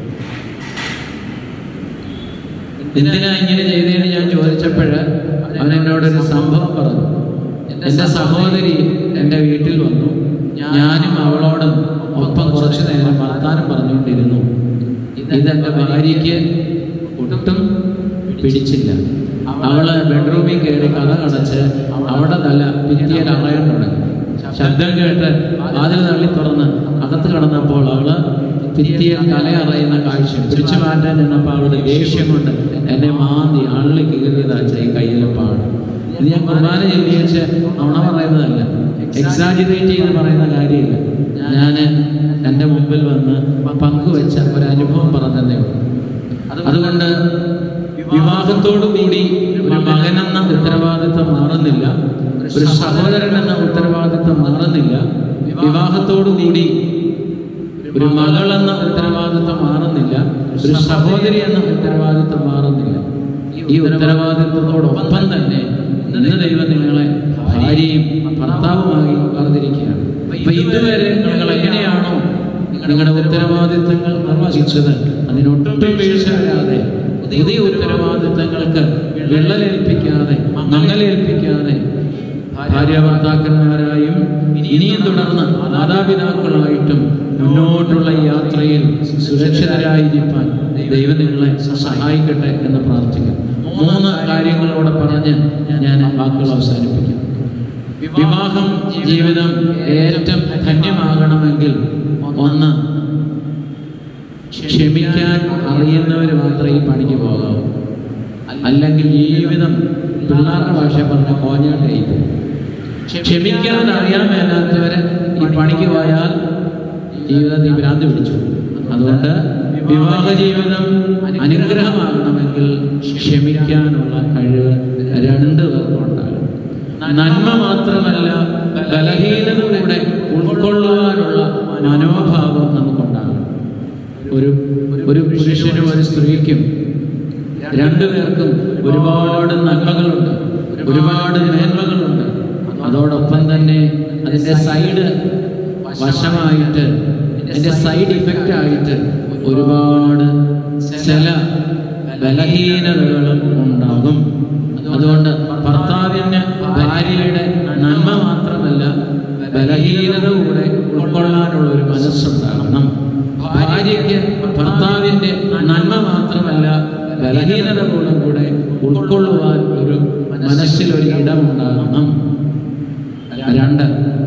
Speaker 2: എന്തിനാ ഇങ്ങനെ ചെയ്തതെന്ന് ഞാൻ ചോദിച്ചപ്പോൾ അവൻ എന്നോടൊരു സംഭവം പറഞ്ഞു എൻ്റെ സഹോദരി എൻ്റെ വീട്ടിൽ വന്നു ഞാനും അവളോടും ഒപ്പം കുറച്ചു നേരം വർത്താനം പറഞ്ഞുകൊണ്ടിരുന്നു ഇതെൻ്റെ ഭാര്യയ്ക്ക് ഒട്ടും പിടിച്ചില്ല അവള് ബെഡ്റൂമിൽ കയറി കഥ കടച്ച് അവിടെ തല ഭിത്തിയിൽ അറയാൻ തുടങ്ങി ശബ്ദം കേട്ട് വാതിൽ തള്ളി തുറന്ന് അകത്ത് കടന്നപ്പോൾ അവള് ഭിത്തിയിൽ തല അറിയുന്ന കാഴ്ച പിടിച്ചു മാറ്റാൻ നിന്നപ്പോൾ അവളുടെ ദേഷ്യം കൊണ്ട് എന്നെ മാന്തി അള്ളി കീറിയതാച്ച ഈ കയ്യിലെ പാട് ഇത് ഞാൻ കുർബാന ചെല്ലിയച്ച് നുണ പറയുന്നതല്ല എക്സാജുറേറ്റ് ചെയ്ത് പറയുന്ന കാര്യമില്ല ഞാൻ എൻ്റെ മുമ്പിൽ വന്ന് പങ്കുവെച്ച ഒരു അനുഭവം പറഞ്ഞതേ ഉള്ളൂ അതുകൊണ്ട് വിവാഹത്തോടു കൂടി ഒരു മകനെന്ന ഉത്തരവാദിത്തം മാറുന്നില്ല ഒരു സഹോദരൻ എന്ന ഉത്തരവാദിത്തം മാറുന്നില്ല വിവാഹത്തോടുകൂടി ഒരു മകൾ എന്ന ഉത്തരവാദിത്തം മാറുന്നില്ല ഒരു സഹോദരി എന്ന ഉത്തരവാദിത്തം മാറുന്നില്ല ഈ ഉത്തരവാദിത്തത്തോടൊപ്പം തന്നെ ഇന്ന് ദൈവം നിങ്ങളെ ഭാര്യയും ഭർത്താവുമായി വേർതിരിക്കുകയാണ് അപ്പൊ ഇതുവരെ നിങ്ങൾ എങ്ങനെയാണോ നിങ്ങളുടെ ഉത്തരവാദിത്തങ്ങൾ നിർവഹിച്ചത് അതിനൊട്ടും വീഴ്ച വരാതെ പുതിയ ഉത്തരവാദിത്തങ്ങൾക്ക് വിള്ളലേൽപ്പിക്കാതെ മങ്ങലേൽപ്പിക്കാതെ ഭാര്യ ഭർത്താക്കന്മാരായും ഇനിയും തുടർന്ന് മാതാപിതാക്കളായിട്ടും മുന്നോട്ടുള്ള ഈ യാത്രയിൽ സുരക്ഷിതരായിരിക്കാൻ ദൈവം നിങ്ങളെ സഹായിക്കട്ടെ എന്ന് പ്രാർത്ഥിക്കുന്നു മൂന്ന് കാര്യങ്ങളോടെ പറഞ്ഞ് ഞാൻ വാക്കുകൾ അവസാനിപ്പിക്കും വിവാഹം ജീവിതം ഏറ്റവും ധന്യമാകണമെങ്കിൽ ഒന്ന് ക്ഷമിക്കാൻ അറിയുന്നവർ മാത്രമേ ഈ പണിക്ക് പോകാവൂ അല്ലെങ്കിൽ ജീവിതം പിള്ളേരുടെ ഭാഷ പറഞ്ഞ കോഞ്ഞാട്ടായി പോകും. ക്ഷമിക്കാൻ അറിയാൻ മേലാത്തവര് ഈ പണിക്ക് പോയാൽ ജീവിതത്തിൽ ഭ്രാന്തി പിടിച്ചു അതുകൊണ്ട് വിവാഹ ജീവിതം അനുഗ്രഹമാകണമെങ്കിൽ ക്ഷമിക്കാനുള്ള കഴിവ് രണ്ട് പേർക്കും ഉണ്ടാകും നന്മ മാത്രമല്ല ബലഹീനത കൂടെ ഉൾക്കൊള്ളുവാനുള്ള മനോഭാവം നമുക്കുണ്ടാകണം ഒരു ഒരു പുരുഷനും ഒരു സ്ത്രീക്കും രണ്ടുപേർക്കും ഒരുപാട് നന്മകളുണ്ട് ഒരുപാട് മേന്മകളുണ്ട് അതോടൊപ്പം തന്നെ അതിൻ്റെ സൈഡ് വശമായിട്ട് അതിൻ്റെ സൈഡ് ഇഫക്റ്റ് ആയിട്ട് ഒരുപാട് ചില ബലഹീനതകളും ഉണ്ടാകും അതുകൊണ്ട് ഭർത്താവിന് ഭാര്യയുടെ നന്മ മാത്രമല്ല ബലഹീനത കൂടെ ഉൾക്കൊള്ളാനുള്ള ഒരു മനസ്സുണ്ടാകണം ഭാര്യയ്ക്ക് ഭർത്താവിന്റെ നന്മ മാത്രമല്ല ബലഹീനത കൂടെ കൂടെ ഉൾക്കൊള്ളുവാൻ ഒരു മനസ്സിൽ ഒരു ഇടമുണ്ടാകണം രണ്ട്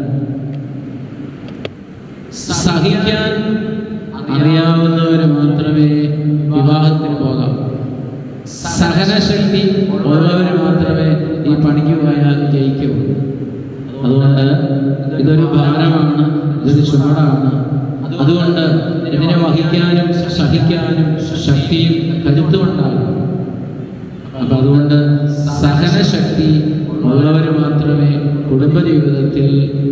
Speaker 2: സഹിക്കാൻ അറിയാവുന്നവർ മാത്രമേ വിവാഹത്തിന് പോകാം സഹനശക്തി ഉള്ളവർ മാത്രമേ ഈ പണിക്ക് പോയാൽ ജയിക്കൂ അതുകൊണ്ട് ഇതൊരു ഭാരമാണ് ഇതൊരു ചുമടാണ് അതുകൊണ്ട് ഇതിനെ വഹിക്കാനും സഹിക്കാനും ശക്തിയും കരുത്തും ഉണ്ടാകും അപ്പൊ അതുകൊണ്ട് സഹനശക്തി ഉള്ളവർ മാത്രമേ കുടുംബജീവിതത്തിൽ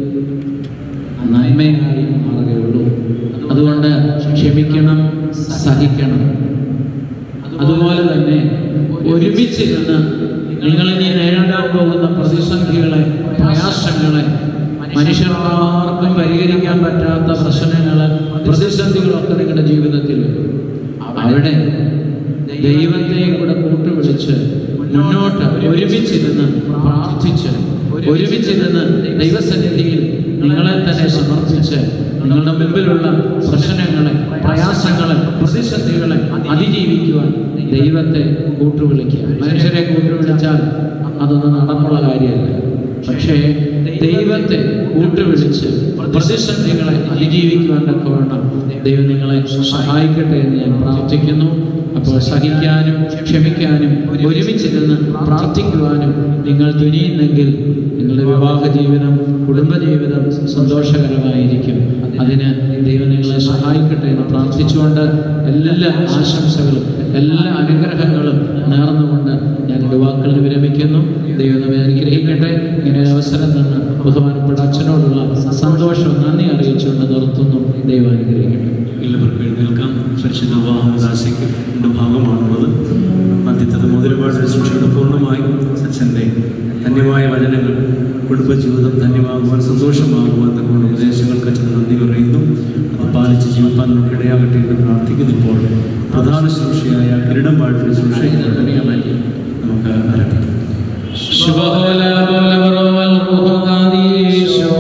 Speaker 2: നന്മയായി മാറുകയുള്ളൂ അതുകൊണ്ട് ക്ഷമിക്കണം സഹിക്കണം അതുപോലെ തന്നെ ഒരുമിച്ചിരുന്ന് നിങ്ങൾ ഇനി നേരിടാൻ പോകുന്ന പ്രതിസന്ധികളെ പ്രയാസങ്ങളെ മനുഷ്യർക്കാർക്കും പരിഹരിക്കാൻ പറ്റാത്ത പ്രശ്നങ്ങള് പ്രതിസന്ധികളൊക്കെ നിങ്ങളുടെ ജീവിതത്തിൽ വരും അവിടെ ദൈവത്തെ കൂടെ കൂട്ടുപിടിച്ച് മുന്നോട്ട് ഒരുമിച്ചിരുന്ന് പ്രാർത്ഥിച്ച് ഒരുമിച്ചിരുന്ന് ദൈവസന്നിധിയിൽ നിങ്ങളെ തന്നെ സമർപ്പിച്ച് നിങ്ങളുടെ മുമ്പിലുള്ള പ്രശ്നങ്ങളെ പ്രയാസങ്ങളെ പ്രതിസന്ധികളെ അതിജീവിക്കുവാൻ ദൈവത്തെ കൂട്ടുവിളിക്കുക മനുഷ്യരെ കൂട്ടുവിളിച്ചാൽ അതൊന്നും നടപ്പുള്ള കാര്യമല്ല പക്ഷേ ദൈവത്തെ കൂട്ടുവിളിച്ച് പ്രതിസന്ധികളെ അതിജീവിക്കുവാൻ തക്കവണ്ണം ദൈവം നിങ്ങളെ സഹായിക്കട്ടെ എന്ന് ഞാൻ പ്രാർത്ഥിക്കുന്നു അപ്പോൾ സഹിക്കാനും ക്ഷമിക്കാനും ഒരുമിച്ചിരുന്ന് പ്രാർത്ഥിക്കുവാനും നിങ്ങൾ തുനിയുന്നെങ്കിൽ നിങ്ങളുടെ വിവാഹ ജീവിതം കുടുംബജീവിതം സന്തോഷകരമായിരിക്കും അതിന് ദൈവം നിങ്ങളെ സഹായിക്കട്ടെ എന്ന് പ്രാർത്ഥിച്ചുകൊണ്ട് എല്ലാ ആശംസകളും എല്ലാ അനുഗ്രഹങ്ങളും നേർന്നുകൊണ്ട് ഞാൻ എൻ്റെ വാക്കുകൾ വിരമിക്കുന്നു ദൈവം നമ്മെ അനുഗ്രഹിക്കട്ടെ ഇങ്ങനെ ഒരു അവസരം തന്ന് ബഹുമാനപ്പെട്ട അച്ഛനോടുള്ള സന്തോഷം നന്ദി അറിയിച്ചുകൊണ്ട് നിർത്തുന്നു ദൈവം അനുഗ്രഹിക്കട്ടെ
Speaker 1: എല്ലാവർക്കും എഴുന്നേൽക്കാം പരിശുദ്ധ വാഹനദാശയ്ക്ക് രണ്ട് ഭാഗമാണുള്ളത് ആദ്യത്തത് മുതലുപാട് ശിക്ഷയുടെ പൂർണ്ണമായി അച്ഛൻ്റെ ധന്യമായ വചനങ്ങൾ കുടുംബജീവിതം ധന്യമാകുവാൻ സന്തോഷമാകുവാൻ തങ്ങളുടെ ഉപദേശങ്ങൾക്ക് അച്ഛൻ നന്ദി പറയുന്നു അത് പാലിച്ച് ജീവിക്കാൻ നമുക്ക് ഇടയാകട്ടെ എന്ന് പ്രാർത്ഥിക്കുന്നു ഇപ്പോൾ പ്രധാന ശുശ്രൂഷയായ കിരീടം പാട്ടിന് ശുശ്രൂഷ നമുക്ക് ആരംഭിക്കാം
Speaker 2: ശുഭഹോല ബോലവറോവൽ റുഹുദാദീശോ.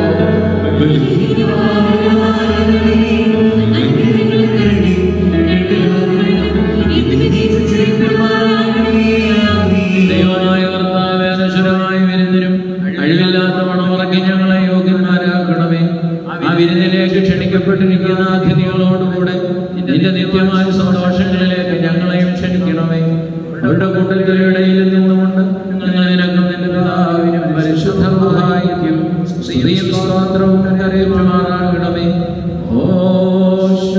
Speaker 2: ദൈവമായ കർത്താവേ, അനശ്വരമായ വിരുന്നിനും അഴിവില്ലാത്ത മണമുറക്കി ഞങ്ങളെ യോഗ്യന്മാരാക്കണമേ ആ വിരുന്നിലേക്ക് ക്ഷണിക്കപ്പെട്ടിരിക്കുന്ന അതിഥികളോടുകൂടെ നിന്റെ നിത്യമായ സന്തോഷങ്ങളിലേക്ക് ഞങ്ങളെയും ക്ഷണിക്കണമേ അവരുടെ കൂട്ടങ്ങളുടെ ഇടയിൽ നിന്നുകൊണ്ട് ഞങ്ങൾ നിനക്കും നിന്റെ പിതാവിനും പരിശുദ്ധ റുഹായിക്കും സ്തുതിയും സ്തോത്രവും കരയേറ്റുമാറാകണമേ ഓശു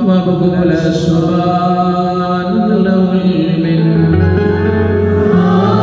Speaker 2: വബുകുല സുബാൻ ലൗൽ മിൻ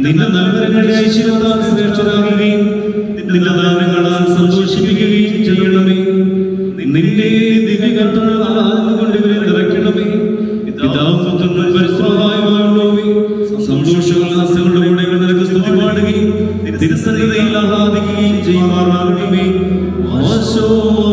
Speaker 1: നിന്റെ നൽവരങ്ങളുടെ ഐശ്വര്യത്താൽ ശ്രേഷ്ഠരാകുകയും നിന്റെ ദാനങ്ങളാൽ സന്തോഷിപ്പിക്കുകയും ചെയ്യണമേ നിന്റെ ദിവ്യകർത്തങ്ങളാൽ കൊണ്ട് ഇവരെ നിറയ്ക്കണമേ പിതാവും പുത്രനും പരിശുദ്ധമായുള്ളവേ സന്തോഷോല്ലാസങ്ങളുടെ കൂടെ ഇവർ നിനക്ക് സ്തുതി പാടുകയും തിരുസന്നിധിയിൽ ആഹ്ലാദിക്കുകയും ചെയ്യുമാറാകണമേ ആശോ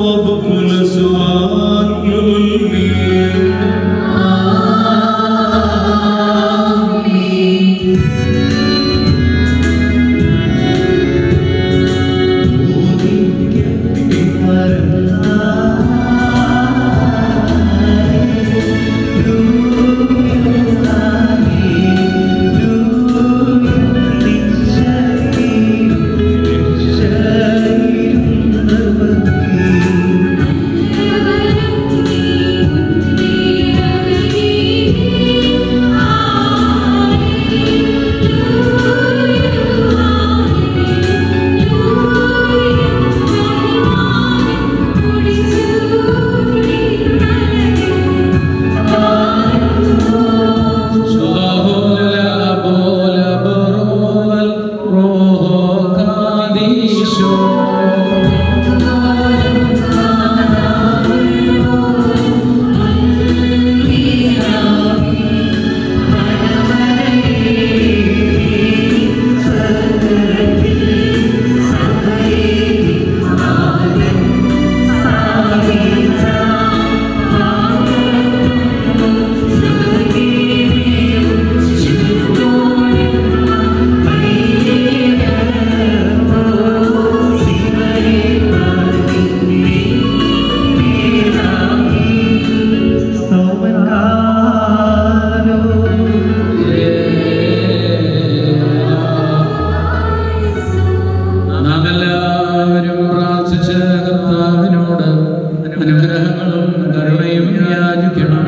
Speaker 2: നാം എല്ലാവരും പ്രാർത്ഥിച്ച് കർത്താവിനോട് അനുഗ്രഹങ്ങളും കരുണയും യാചിക്കണം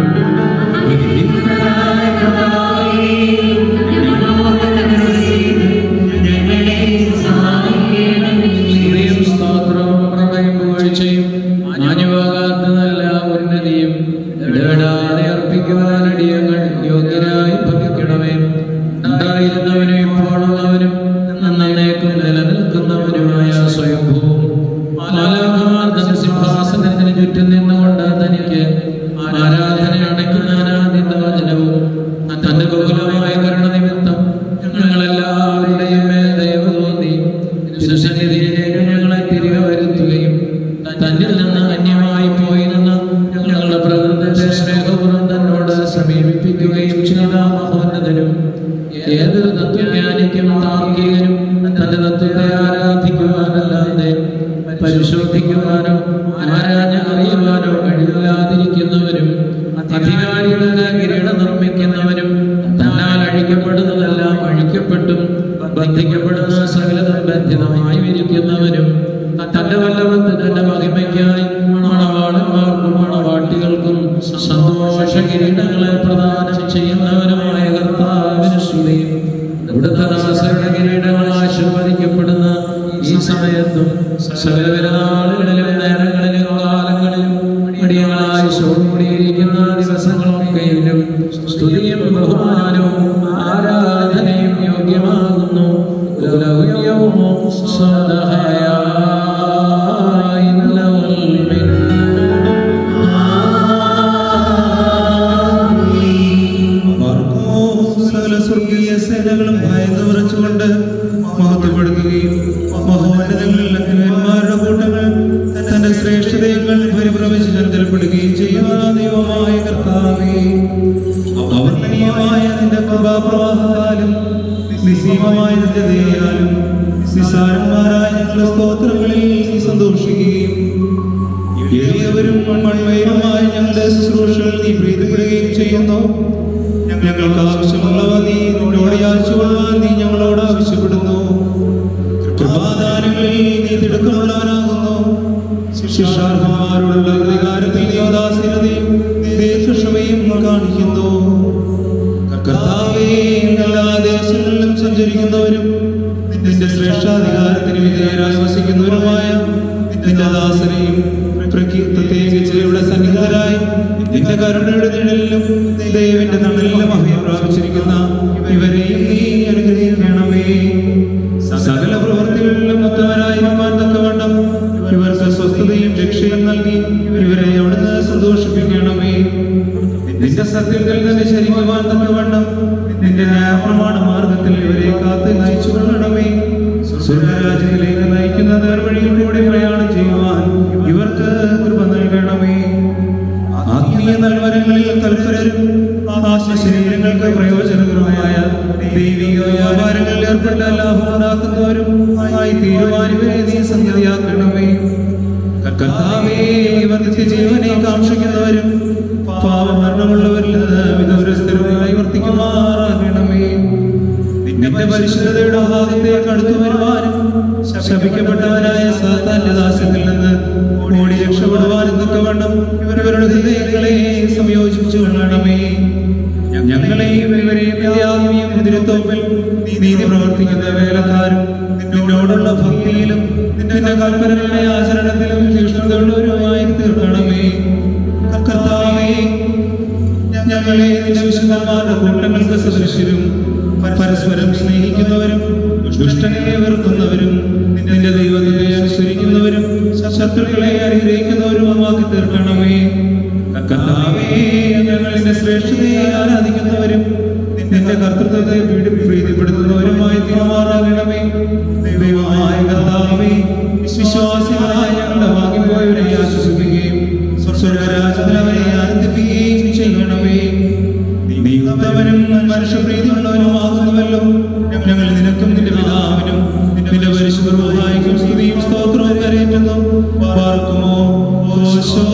Speaker 2: സ്തുതിയും സ്തോത്രവും പ്രഭയും പുകഴ്ചയും മാഞ്ഞുപോകാത്ത നല്ല ഉന്നതിയും ഇടപെടാതെ അർപ്പിക്കുവാൻ അടിയങ്ങൾ യോഗ്യരായി ഭവിക്കണമേ ഉണ്ടായിരുന്നവനും ഇപ്പോഴുള്ളവനും നന്നേക്കും നിലനിൽക്കുന്നവനുമായ സ്വയംഭൂവും മാലാഖമാർ തന്റെ സിംഹാസനത്തിന് ചുറ്റും നിന്നുകൊണ്ട് തനിക്ക് ആരാധന അടയ്ക്കുന്ന അനാദിന്റെ വചനവും തന്റെ ബഹുലമായ കരുണ നിമിത്തം ഞങ്ങളെല്ലാവരുടെയും മേൽ ദയവ് തോന്നി തിരുസന്നിധിയിലേക്ക് ഞങ്ങളെ തിരികെ വരുത്തുകയും തന്നിൽ നിന്ന് അന്യമായി പോയിരുന്ന ഞങ്ങളുടെ പ്രകൃതത്തെ സ്നേഹപൂർവ്വം തന്നോട് സമീപിപ്പിക്കുകയും ചെയ്ത മഹോന്നതനും ഏതൊരു തത്വജ്ഞാനിക്കും താർക്കികനും തന്റെ തത്വത്തെ ആരാധിക്കുവാനല്ലാതെ പരിശോധിക്കുവാനോ ആരാഞ്ഞ് അറിയുവാനോ കഴിവില്ലാതിരിക്കുന്നവരും അധികാരികളുടെ കിരീടം നിർമ്മിക്കുന്നവരും തന്നാൽ അഴിക്കപ്പെടുന്നതെല്ലാം അഴിക്കപ്പെട്ടും ബന്ധിക്കപ്പെടുന്ന സകലതും ബന്ധിതമായി ഇരിക്കുന്നവരും തന്റെ വല്ലഭത്തിന് തന്റെ മഹിമയ്ക്കായി മണവാളന്മാർക്കും മണവാട്ടികൾക്കും സന്തോഷ കിരീടങ്ങളെ പ്രദാനം ചെയ്യുന്നവനുമായ കർത്താവിന് സ്തുതിയും ഇവിടുത്തെ ദാസരുടെ കിരീടങ്ങൾ ആശീർവദിക്കപ്പെടുന്ന ഈ സമയത്തും സകല പെരുന്നാളുകളിലും നേരങ്ങളിലും കാലങ്ങളിലും അടിയങ്ങളായി ശോഭിയിരിക്കുന്ന ദിവസങ്ങളൊക്കെയിലും സ്തുതിയും ബഹുമാനവും ആരാധനയും യോഗ്യമാകുന്നു ലൗകികവും സ്വതഹായ
Speaker 3: പാർക്കുമോ സകല സ്വർഗീയ സേനകളും ഭയന്ന് വിറച്ചുകൊണ്ട് മഹത്വപ്പെടുത്തുകയും മഹോന്നതങ്ങളിൽ അഗ്നിമാരുടെ കൂട്ടങ്ങൾ തന്റെ ശ്രേഷ്ഠതയങ്ങൾ പരിഭ്രമിച്ച് ചഞ്ചലപ്പെടുകയും ചെയ്യുന്ന ദൈവമായ കർത്താവേ അവർണ്ണനീയമായ നിന്റെ കൃപാപ്രവാഹത്താലും നിസ്സീമമായ നിന്റെ ദയാലും നിസ്സാരന്മാരായ ഞങ്ങളുടെ സ്തോത്രങ്ങളിൽ നീ സന്തോഷിക്കുകയും എളിയവരും മൺമയരുമായ ഞങ്ങളുടെ ശുശ്രൂഷകൾ നീ പ്രീതിപ്പെടുകയും ചെയ്യുന്നു ഞങ്ങൾക്ക് ആവശ്യമുള്ളവ നീ നിന്നോട് യാചിച്ചുകൊള്ളുവാൻ നീ ഞങ്ങളോട് ആവശ്യപ്പെടുന്നു കൃപാദാനങ്ങളിൽ നീ തിടുക്കമുള്ളവനാകുന്നു ശിക്ഷാർഹന്മാരോടുള്ള അധികാരത്തിൽ നീ ഉദാസീനതയും ദീർഘക്ഷമയും കാണിക്കുന്നു കർത്താവേ എല്ലാ ദേശങ്ങളിലും സഞ്ചരിക്കുന്നവരും നിന്റെ ശ്രേഷ്ഠാധികാരത്തിന് വിധേയരായി വസിക്കുന്നവരുമായ നിന്റെ ദാസനെയും പ്രകി- പ്രത്യേകിച്ച് ഇവിടെ സന്നിഹിതരായി നിന്റെ കരുണയുടെ നിഴലിലും ദൈവന്റെ തണലിലും അഭയം പ്രാപിച്ചിരിക്കുന്ന ഇവരെയും നീ അനുഗ്രഹിക്കണമേ കാത്ത് നയിച്ചു കൊള്ളണമേ സ്വർഗരാജ്യത്തിലേക്ക് നയിക്കുന്ന നേർവഴിയിൽ കൂടി പ്രയാണം ചെയ്യുവാൻ ഇവർക്ക് കൃപ നൽകണമേ ആത്മീയ നൽവരങ്ങളിൽ തൽപരരും ആത്മശരീരങ്ങൾക്ക് പ്രയോജനകരമായ ദൈവിക വ്യാപാരങ്ങളിൽ ഏർപ്പെട്ട ലാഭം ഉണ്ടാക്കുന്നവരും ആയി തീരുമാനിവരെ നീ സംഗതിയാക്കണമേ കർത്താവേ ഇവർ നിത്യജീവനെ കാക്ഷിക്കുന്നവരും പാപമരണമുള്ളവരിൽ നിന്ന് വിദൂരസ്ഥരുമായി വർത്തിക്കുമാറാകണമേ നിന്റെ പരിശുദ്ധതയുടെ ഭാഗത്തേക്ക് അടുത്തു വരുവാനും ശപിക്കപ്പെട്ടവനായ സാത്താന്റെ ദാസ്യത്തിൽ നിന്ന് ഓടി രക്ഷപ്പെടുവാനും തക്കവണ്ണം ഇവരുടെ ഹൃദയങ്ങളെ സംയോജിപ്പിച്ചു കൊള്ളണമേ ഞങ്ങളെയും ഇവരെയും യാതൊരു മുതിരത്തോപ്പിൽ നീതി പ്രവർത്തിക്കുന്ന വേലക്കാരും നിന്നോടുള്ള ഭക്തിയിലും നിന്റെ കൽപ്പനകളുടെ ആചരണത്തിലും തീക്ഷ്ണതയുള്ളവരുമായി തീർക്കണമേ കർത്താവേ ഞങ്ങളെ നിന്റെ വിശുദ്ധന്മാരുടെ കൂട്ടങ്ങൾക്ക് സദൃശ്യരും പരസ്പരം സ്നേഹിക്കുന്നവരും ദുഷ്ടനെ വെറുക്കുന്നവരും നിന്റെ ദൈവത്തെ അനുസരിക്കുന്നവരും ശത്രുക്കളെ അനുഗ്രഹിക്കുന്നവരുമാക്കി തീർക്കണമേ കർത്താവേ ഞങ്ങളിന്റെ ശ്രേഷ്ഠതയെ ആരാധിക്കുന്നവരും നിന്റെ കർത്തൃത്വത്തെ പീഡി പ്രീതിപ്പെടുത്തുന്നവരുമായി തീരുമാറാകണമേ ദൈവമായ കർത്താവേ വിശ്വാസികളായ ഞങ്ങളുടെ ഭാഗ്യപോയവരെ ആശ്വസിപ്പിക്കുകയും സ്വർഗരാജ്യത്തിൽ അവരെ ആനന്ദിപ്പിക്കുകയും ചെയ്യണമേ നീ ഉത്തമനും മനുഷ്യപ്രീതിയുള്ളവനുമാകുന്നുവല്ലോ ഞങ്ങൾ നിനക്കും നിന്റെ പിതാവിനും നിന്റെ പരിശുദ്ധമായിരിക്കും സ്തുതിയും സ്തോത്രവും കരയേറ്റുന്നു പാർക്കുമോ ഓശോ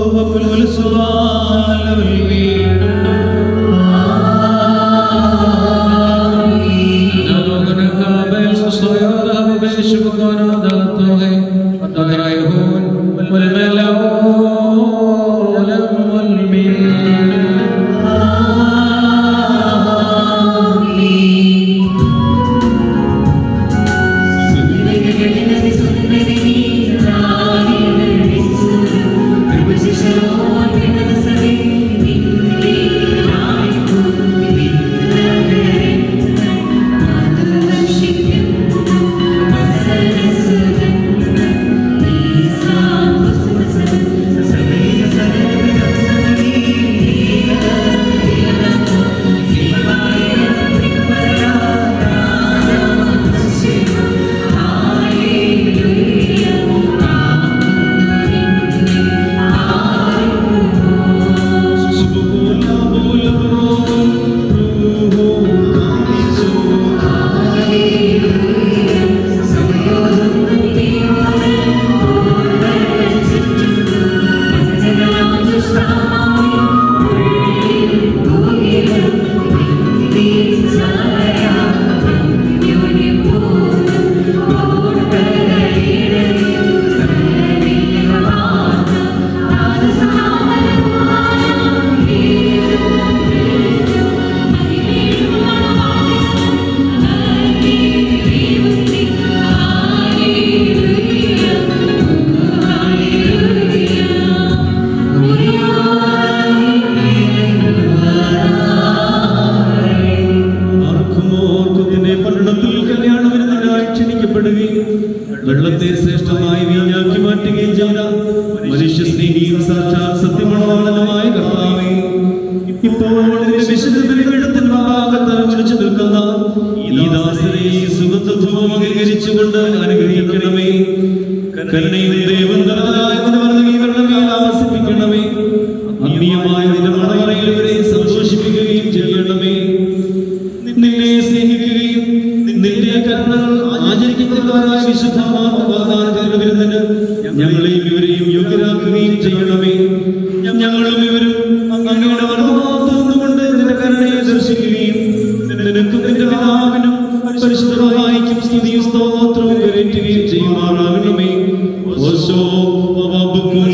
Speaker 1: ആർക്കുമോർക്കുതിനെ പട്ടണത്തിൽ കല്യാണ വിരുന്നിനായി ക്ഷണിക്കപ്പെടുകയും വെള്ളത്തെ ശ്രേഷ്ഠമായി വീഞ്ഞാക്കി മാറ്റുകയും ചെയ്ത മനുഷ്യ സ്നേഹിയും സാക്ഷാൽ സത്യമണവാളനുമായ കർത്താവേ ഇപ്പോൾ നിന്റെ വിശുദ്ധ ബലിപീഠത്തിന്റെ ഭാഗത്ത് വിളിച്ചു നിൽക്കുന്ന ഈ ദാസരെ ഈ സുഗന്ധധൂപം അംഗീകരിച്ചുകൊണ്ട് അനുഗ്രഹിക്കണമേ കരുണയും ദൈവം തലതായ ഇവരുടെ മേൽ ആവസിപ്പിക്കണമേ ആത്മീയമായ നിന്റെ മണവറയിൽ ഇവരെ സന്തോഷിപ്പിക്കുകയും ചെയ്യണമേ നിന്നെ സ്നേഹിക്കുകയും നിന്റെ കരുണകൾ ആചരിക്കുന്നവരായ വിശുദ്ധമാർന്ന വാഗ്ദാനങ്ങളുടെ വിരുന്നിന് ഞങ്ങളെയും ഇവരെയും യോഗ്യരാക്കുകയും ചെയ്യണമേ ഞങ്ങളും ഇവരും അങ്ങയുടെ വർദ്ധമാത്തുകൊണ്ട് നിന്റെ കരുണയെ ദർശിക്കുകയും നിനക്കും നിന്റെ പിതാവിനും പരിശുദ്ധമായിക്കും സ്തുതിയും സ്തോത്രവും കരേറ്റുകയും ചെയ്യുമാറാകണമേ ഓശോ വബുക്കുല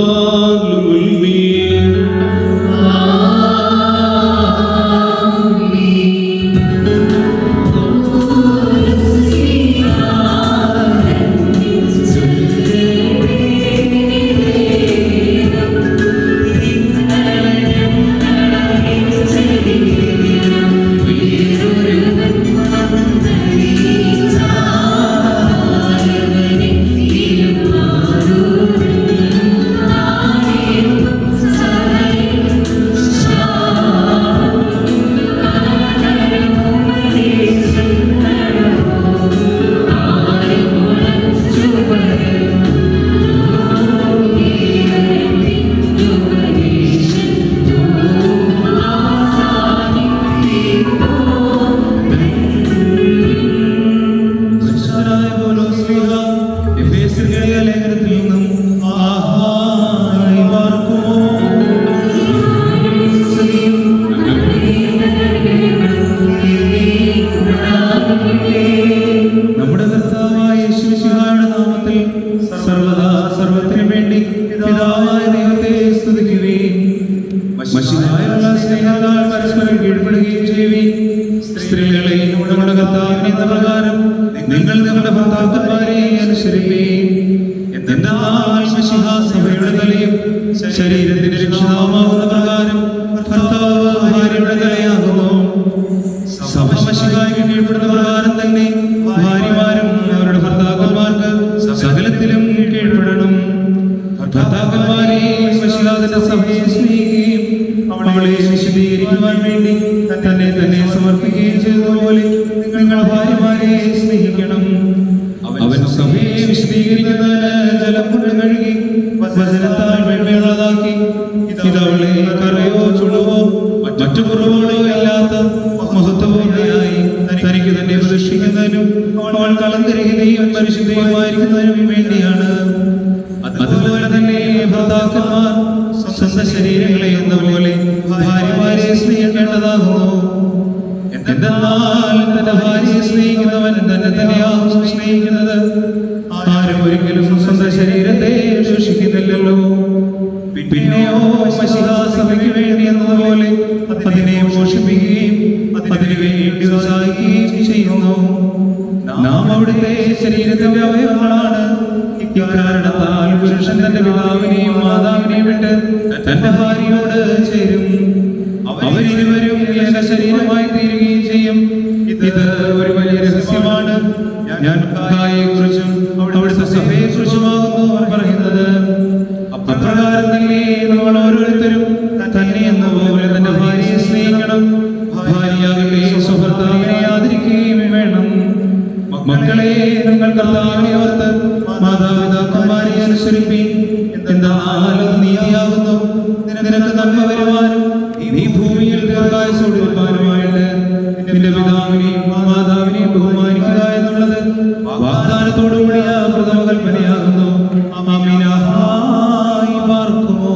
Speaker 1: സ്വഭാലുൽമീ
Speaker 4: Thank you.
Speaker 3: നമ്മുടെ കർത്താവായ യേശുമിശിഹായുടെ നാമത്തിൽ സർവദാ സർവത്തിനു വേണ്ടി പിതാവായ ദൈവത്തെ സ്തുതിക്കുകയും മഷിഹായുള്ള സ്നേഹത്താൽ പരസ്പരം കീഴ്പ്പെടുകയും ചെയ്യുകയും സ്ത്രീകളെ നമ്മുടെ കർത്താവിനെ എന്ന പ്രകാരം നിങ്ങൾ നിങ്ങളുടെ ഭർത്താക്കന്മാരെ അനുസരിക്കുകയും എന്നാൽ മഷിഹ സഭയുടെ തലയും ശരീരത്തിന്റെ രക്ഷിതാവുമാകുന്ന പ്രകാരം ഭർത്താവ് ഭാര്യയുടെ തലയാകുന്നു സഭ മഷിഹായ്ക്ക് കീഴ്പ്പെടുന്ന പ്രകാരം തന്നെ ഭാര്യമാരും അവരുടെ ഭർത്താക്കന്മാർക്ക് സകലത്തിലും കീഴ്പ്പെടണം ഭർത്താക്കന്മാരെ മഷിഹാദിന്റെ സഭയെ സ്നേഹിക്കുകയും അവളെ വിശദീകരിക്കുവാൻ വേണ്ടി തന്നെ തന്നെ സമർപ്പിക്കുകയും ചെയ്തതുപോലെ നിങ്ങൾ ഭാര്യമാരെ സ്നേഹിക്കണം അവൻ സഭയെ വിശദീകരിക്കുന്നതിന് ജലം കൊണ്ട് കഴുകി വചനത്താൽ വെണ്മയുള്ളതാക്കി ഇതവളെ കറയോ ചുളവോ മറ്റു കുറവുകളോ ഇല്ലാത്ത മഹത്വപൂർണ്ണയായി തനിക്ക് തന്നെ പ്രദർശിക്കുന്നതിനും അവൾ കളന്തിരിക്കുകയും പരിശുദ്ധയുമായിരിക്കുന്നതിനും വേണ്ടിയാണ് അതുപോലെ തന്നെ ഭർത്താക്കന്മാർ സ്വന്തം ശരീരങ്ങളെ എന്ന പോലെ ഭാര്യമാരെ സ്നേഹിക്കേണ്ടതാകുന്നു എന്തെന്നാൽ തന്റെ ഭാര്യയെ സ്നേഹിക്കുന്നവൻ തന്നെ തന്നെയാകുന്നു സ്നേഹിക്കുന്നത് ആരും ഒരിക്കലും സ്വന്തം ശരീരത്തെ സൂക്ഷിക്കുന്നില്ലല്ലോ പിന്നെയോ മഷിഹാ സഭയ്ക്ക് വേണ്ടി എന്നതുപോലെ അതിനെ പോഷിപ്പിക്കുകയും അതിനു വേണ്ടി ഉത്സാഹിക്കുകയും ചെയ്യുന്നു നാം അവിടുത്തെ ശരീരത്തിന്റെ അവയവങ്ങളാണ് ഇക്കാരണത്താൽ പുരുഷൻ തന്റെ പിതാവിനെയും മാതാവിനെയും വിട്ട് തന്റെ ഭാര്യയോട് ചേരും അവരിരുവരും ഏക ശരീരമായി തീരുകയും ചെയ്യും ഇത് ഒരു വലിയ രഹസ്യമാണ് ഞാൻ കായെ കുറിച്ചും അവിടുത്തെ സഭയെ കുറിച്ചുമാകുന്നു പറയുന്നത് അപ്രകാരം തന്നെ നമ്മൾ ഓരോരുത്തരും തന്നെ എന്ന പോലെ തന്റെ ഭാര്യയെ സ്നേഹിക്കണം ഭാര്യയാകട്ടെ സുഹൃത്താവിനെ ആദരിക്കുകയും വേണം മക്കളെ നിങ്ങൾ കർത്താവിനെ ഓർത്ത് മാതാപിതാക്കന്മാരെ അനുസരിപ്പി എന്തായാലും നീതിയാകുന്നു നിനക്ക് നന്മ വരുവാനും നീ ഭൂമിയിൽ ദീർഘായുസോടിരിക്കാനുമായിട്ട് നിന്റെ പിതാവിനെയും മാതാവിനെയും ബഹുമാനിക്കുക എന്നുള്ളത് വാഗ്ദാനത്തോടുകൂടിയ പ്രഥമ കൽപ്പനയാകുന്നു അമീനായി പാർക്കുമോ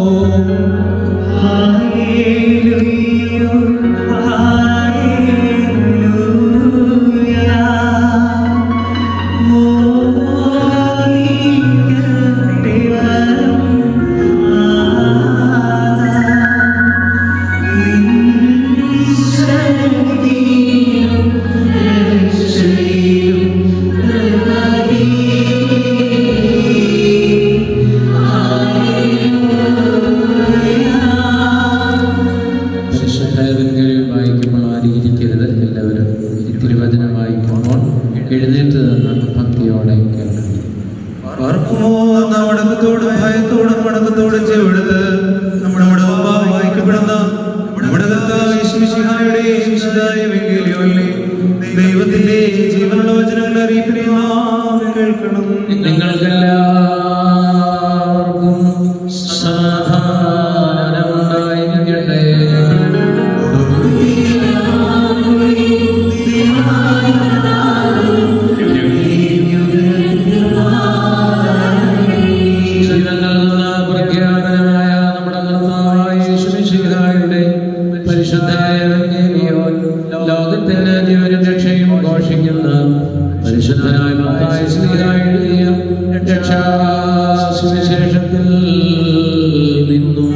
Speaker 2: പരിശുദ്ധേവൻകളിൽ വായിക്കുമ്പോൾ ആരിയിരിക്കരുത് എല്ലാവരും ഈ തിരുവചനം വായിക്കുമ്പോൾ എഴുന്നേറ്റ് നിന്ന് ഭക്തിയോടെ കേൾക്കണം
Speaker 3: പാർക്കുമോ നാം അടക്കത്തോടും ഭയത്തോടും അടക്കത്തോടും ചെവിടുത്ത് നമ്മുടെ മുമ്പാകെ വായിക്കപ്പെടുന്ന നമ്മുടെ കർത്താവ് യേശുമിശിഹായുടെ വിശുദ്ധായ വെങ്കേലിയോല്ലേ ദൈവത്തിന്റെ ജീവനുള്ള വചനങ്ങളുടെ അറിയിപ്പിനെ നാം കേൾക്കണം
Speaker 2: നിങ്ങൾക്കെല്ലാവർക്കും സമാധാനമുണ്ടായിരിക്കട്ടെ ജീവൻ നൽകുന്ന പ്രഖ്യാപനമായ നമ്മുടെ കർത്താവായ യേശുമിശിഹായുടെ പരിശുദ്ധായ എവങ്കേലിയോൻ ലോകത്തിന് ജീവനും രക്ഷയും ഘോഷിക്കുന്ന പരിശുദ്ധനായ മത്തായ ശ്ലീഹ എഴുതിയ രക്ഷാ സുവിശേഷത്തിൽ നിന്നും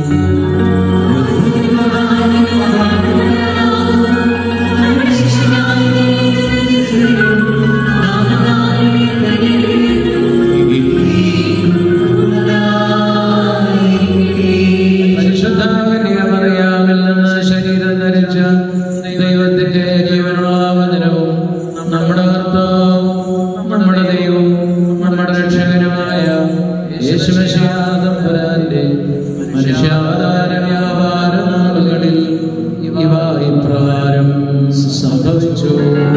Speaker 2: പരിശുദ്ധ കന്യകമറിയാമിൽ നിന്ന് ശരീരം ധരിച്ച ദൈവത്തിന്റെ ജീവനുള്ള വചനവും നമ്മുടെ കർത്താവും നമ്മുടെ ദൈവവും നമ്മുടെ രക്ഷകനുമായ യേശുമശിയാതമ്പുരാന്റെ മനുഷ്യാവതാര വ്യാപാര നാളുകളിൽ ഇവ ഇപ്രകാരം സംഭവിച്ചു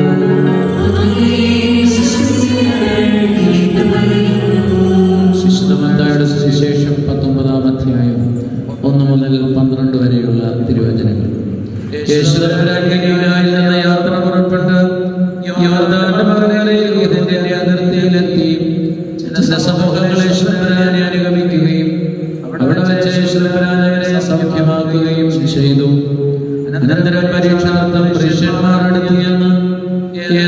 Speaker 2: ശിശുദ്ധമത്തായുടെ സുവിശേഷം പത്തൊമ്പതാം അധ്യായം ഒന്ന് മുതൽ പന്ത്രണ്ട് വരെയുള്ള തിരുവചനങ്ങൾ യേശുദമ്പുരാൻ ഗലീലായിൽ നിന്ന് യാത്ര പുറപ്പെട്ട് യോർദാന്റെ മകനയിൽ ഇതിന്റെ അതിർത്തിയിലെത്തി ജനസമൂഹങ്ങൾ യേശുദമ്പുരാനെ അനുഗമിക്കുകയും അവിടെ വെച്ച് യേശുദമ്പുരാൻ അവരെ സൗഖ്യമാക്കുകയും ചെയ്തു അനന്തരം പരീക്ഷാർത്ഥം പുരുഷന്മാർ അടുത്തു എന്ന് ഏതൊരു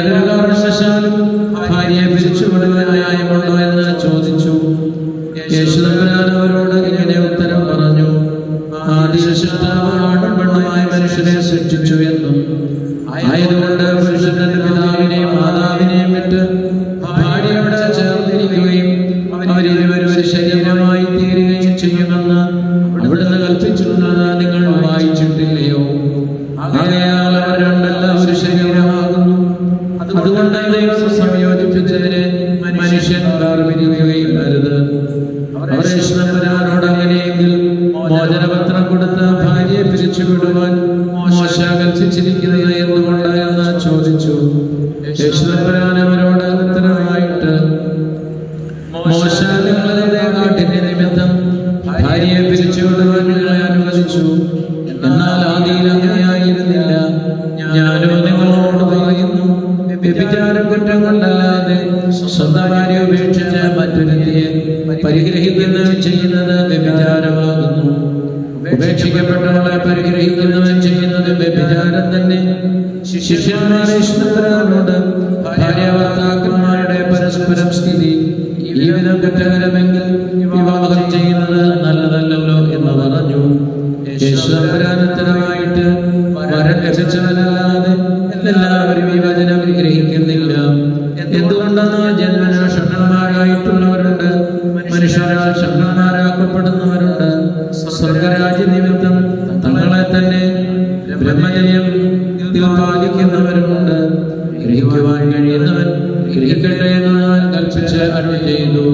Speaker 2: കാരണവശാലും ഭാര്യയെ പിരിച്ചുവിടുവാൻ ന്യായമുണ്ടോ എന്ന് ചോദിച്ചു യേശുദമ്പരാൻ അവരോട് ഇങ്ങനെ ഉത്തരം പറഞ്ഞു ആദ്യ സൃഷ്ടാവ് ആണും പെണ്ണുമായ മനുഷ്യനെ സൃഷ്ടിച്ചു എന്നും ആയതുകൊണ്ട് പുരുഷൻ തന്റെ പിതാവിനെയും മാതാവിനെയും വിട്ട് ഭാര്യയോട് ചേർന്നിരിക്കുകയും അവരിരുവരും ഒരു ശരീരമായി തീരുകയും ചെയ്യുമെന്ന് അവിടുന്ന് കൽപ്പിച്ചിരുന്നത് നിങ്ങൾ വായിച്ചിട്ടില്ലയോ ആകയാൽ അവർ രണ്ടല്ല ഒരു ശരീരമാകുന്നു അതുകൊണ്ട് ദൈവം സംയോജിപ്പിച്ചതിനെ മനുഷ്യൻ വേർപിരിക്കുകയും അരുത് അവർ യേശുദമ്പരാനോട് അങ്ങനെയെങ്കിൽ മോചനപത്രം കൊടുത്ത് ഭാര്യയെ പിരിച്ചുവിടുവാൻ മോശ കൽപ്പിച്ചിരിക്കുന്നത് എന്തുകൊണ്ട് എന്ന് ചോദിച്ചു യേശുദമ്പരാൻ അവരോട് ഉത്തരമായിട്ട് മോശ നിങ്ങളുടെ നാട്ടിന്റെ നിമിത്തം ഭാര്യയെ പിരിച്ചുവിടുവാൻ നിങ്ങളെ അനുവദിച്ചു എന്നാൽ ആദിയിൽ അങ്ങനെയായിരുന്നില്ല ഞാനോ നിങ്ങളോട് പറയുന്നു വ്യഭിചാരം കുറ്റം കൊണ്ടല്ലാതെ സ്വന്തം ഭാര്യ ഉപേക്ഷിച്ച് മറ്റൊരുത്തിയെ പരിഗ്രഹിക്കുന്നവൻ ചെയ്യുന്നത് വ്യഭിചാരമാകുന്നു ഉപേക്ഷിക്കപ്പെട്ടവളെ പരിഗ്രഹിക്കുന്നവൻ ചെയ്യുന്നത് വ്യഭിചാരം തന്നെ ശിഷ്യന്മാരെ ഇഷ്ടപ്പെടാനോട് ഭാര്യ ഭർത്താക്കന്മാരുടെ പരസ്പരം സ്ഥിതി ഈ വിധം കുറ്റകരമെങ്കിൽ വിവാഹം ചെയ്യുന്നത് നല്ലതല്ലല്ലോ എന്ന് പറഞ്ഞു യേശുദമ്പരാനുത്തരമായിട്ട് വരൻ ലഭിച്ചവനല്ലാതെ എല്ലാവരും ഈ വചനം ഗ്രഹിക്കുന്നില്ല എന്തുകൊണ്ടെന്നാൽ ജന്മന ഷണ്ണന്മാരായിട്ടുള്ളവരുണ്ട് മനുഷ്യരാൽ ഷണ്ണന്മാരാക്കപ്പെടുന്നവരുണ്ട് സ്വർഗരാജ്യ നിമിത്തം തങ്ങളെ തന്നെ ബ്രഹ്മചര്യം പാലിക്കുന്നവരുമുണ്ട് ഗ്രഹിക്കുവാൻ കഴിയുന്നവൻ ഗ്രഹിക്കട്ടെ എന്ന് ഞാൻ കൽപ്പിച്ച് അരുൾ ചെയ്തു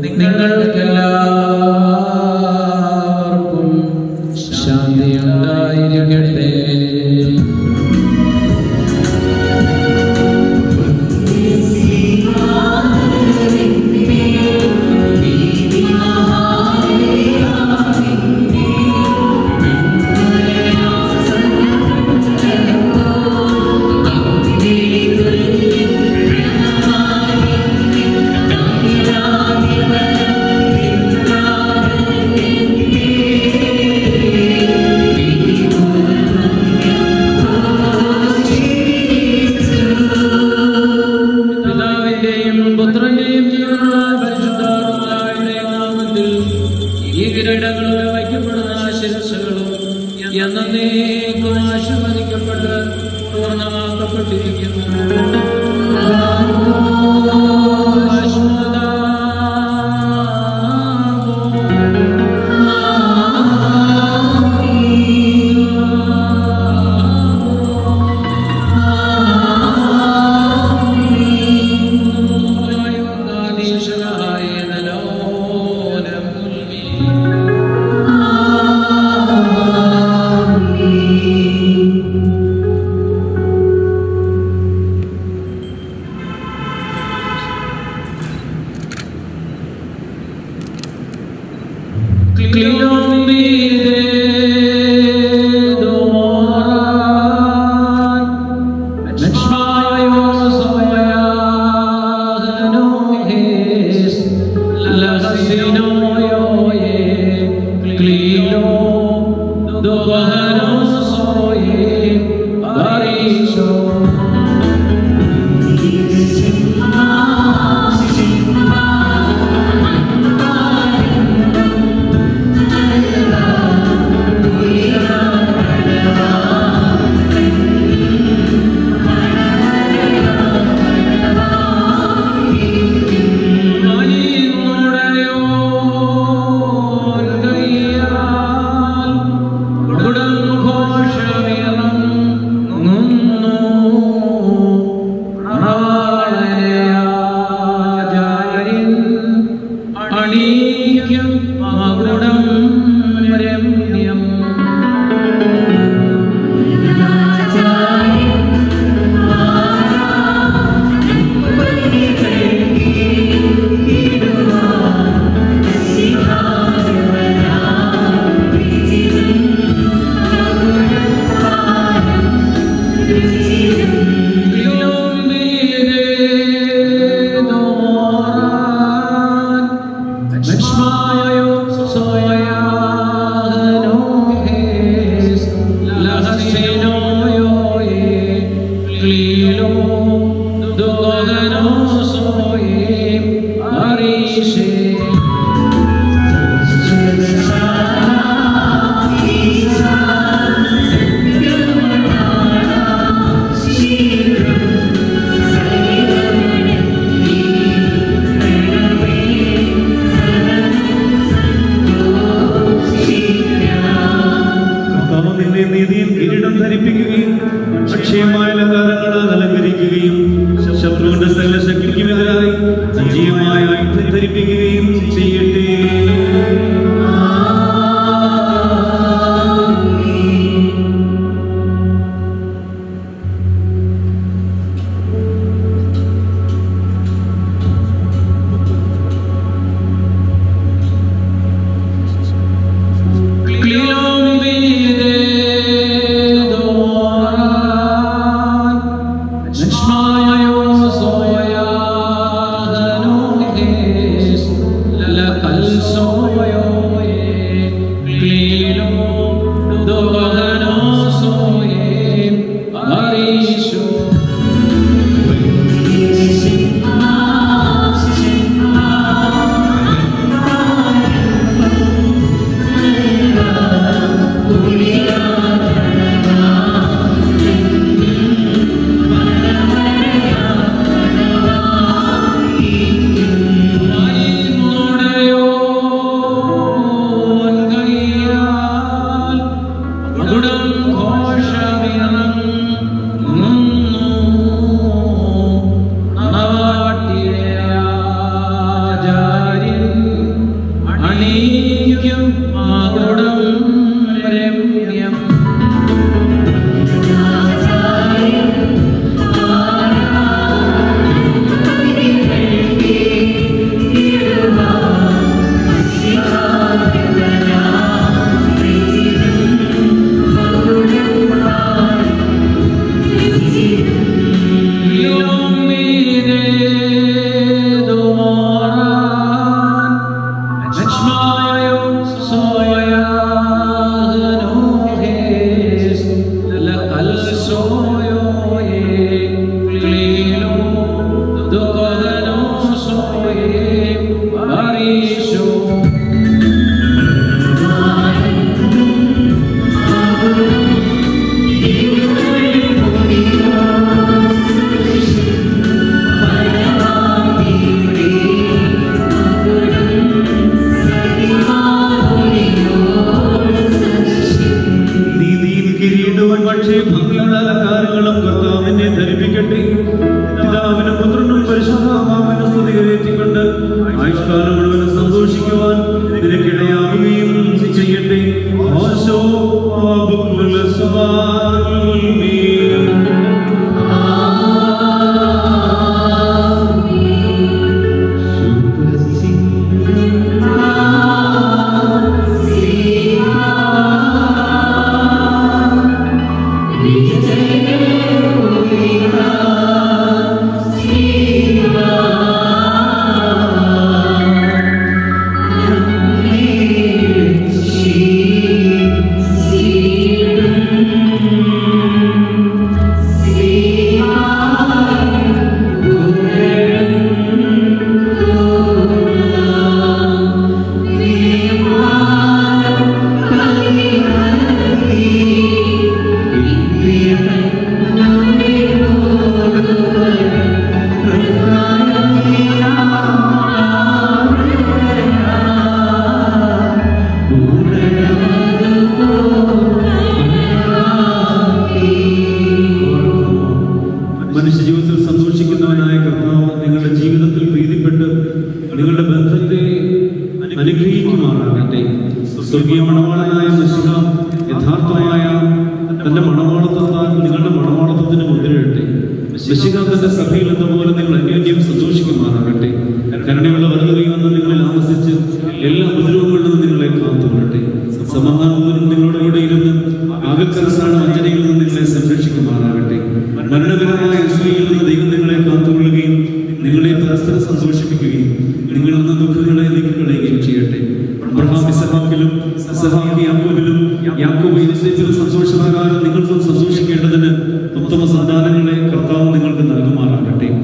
Speaker 2: നിങ്ങൾക്കെല്ലാവർക്കും ശാന്തി ഉണ്ടായിരിക്കട്ടെ പിതാവിന്റെയും പുത്രന്റെയും ജീവനുള്ള പരിശുദ്ധാത്മാവിന്റെയും നാമത്തിൽ ഈ കിരീടങ്ങൾ വയ്ക്കപ്പെടുന്ന ശിരസുകളും എന്നേക്കും ആശീർവദിക്കപ്പെട്ട് പൂർണ്ണമാക്കപ്പെട്ടിരിക്കുന്നു
Speaker 4: Thank
Speaker 2: ദുഗനോസോയേ അരീഷേ
Speaker 3: കർത്താവ് നിന്നെ നീതിയിൽ കിരീടം ധരിപ്പിക്കുകയും അക്ഷയമായ അലങ്കാരങ്ങളാൽ അലങ്കരിക്കുകയും ശത്രുവിന്റെ സകല ശക്തിക്കുമെതിരായി സജീവമായ ആയുധം ധരിപ്പിക്കുകയും ചെയ്യട്ടെ
Speaker 2: അണിയിക്കും മകുടം രമ്യം
Speaker 3: നീതിയിൽ കിരീടവും പക്ഷേ ഭംഗിയുള്ള അലങ്കാരങ്ങളും കർത്താവിനെ ധരിപ്പിക്കട്ടെ പിതാവിനും പുത്രനും പരിശുദ്ധാത്മാവിനും സ്തുതി കരയറ്റിക്കൊണ്ട് ആയുഷ്കാലം മുഴുവൻ സന്തോഷിക്കുവാൻ നിനക്കിടയാവുകയും ചെയ്യട്ടെ ഓശോ ആബുക്കുൽ സുബാനുൽ മീൻ. മനുഷ്യ ജീവിതത്തിൽ സന്തോഷിക്കുന്നവനായ കർത്താവ് നിങ്ങളുടെ ജീവിതത്തിൽ പ്രീതിപ്പെട്ട് നിങ്ങളുടെ ബന്ധത്തെ അനുഗ്രഹിക്കുമാറാകട്ടെ സ്വർഗീയ മണവാളനായ മനുഷ്യ യഥാർത്ഥമായ തന്റെ മണവാളത്വത്താൽ നിങ്ങളുടെ മണവാളത്വത്തിന് മുദ്രയിട്ടെ മനുഷ്യ തന്റെ സഭയിൽ എന്നപോലെ നിങ്ങൾ അന്യോന്യം സന്തോഷിക്കുമാറാകട്ടെ കരുണയുള്ള വലുതുകയും വന്ന് നിങ്ങളിൽ ആവസിച്ച് എല്ലാ ഉപദ്രവങ്ങളിൽ നിന്നും നിങ്ങളെ കാത്തുകൊള്ളട്ടെ സമാധാനവും നിങ്ങളുടെ കൂടെ ഇരുന്ന് ആകക്കരസാണ് വഞ്ചനയിൽ നിന്ന് നിങ്ങളെ സംരക്ഷിക്കുമാറാകട്ടെ മരണകരമായ അസൂയയിൽ നിന്ന് ദൈവം നിങ്ങളെ കാത്തുകൊള്ളുകയും നിങ്ങളെ പരസ്പരം സന്തോഷിപ്പിക്കുകയും നിങ്ങളിൽ നിന്ന് ദുഃഖങ്ങളെ നീക്കിക്കളയുകയും ചെയ്യട്ടെ അബ്രഹാം ഇസഹാക്കിലും ഇസഹാക്ക് യാക്കോബിലും യാക്കോബ് യോസേഫിലും സന്തോഷപ്രകാരം നിങ്ങൾക്കും സന്തോഷിക്കേണ്ടതിന് ഉത്തമ സന്താനങ്ങളെ കർത്താവ് നിങ്ങൾക്ക് നൽകുമാറാകട്ടെ നിങ്ങൾ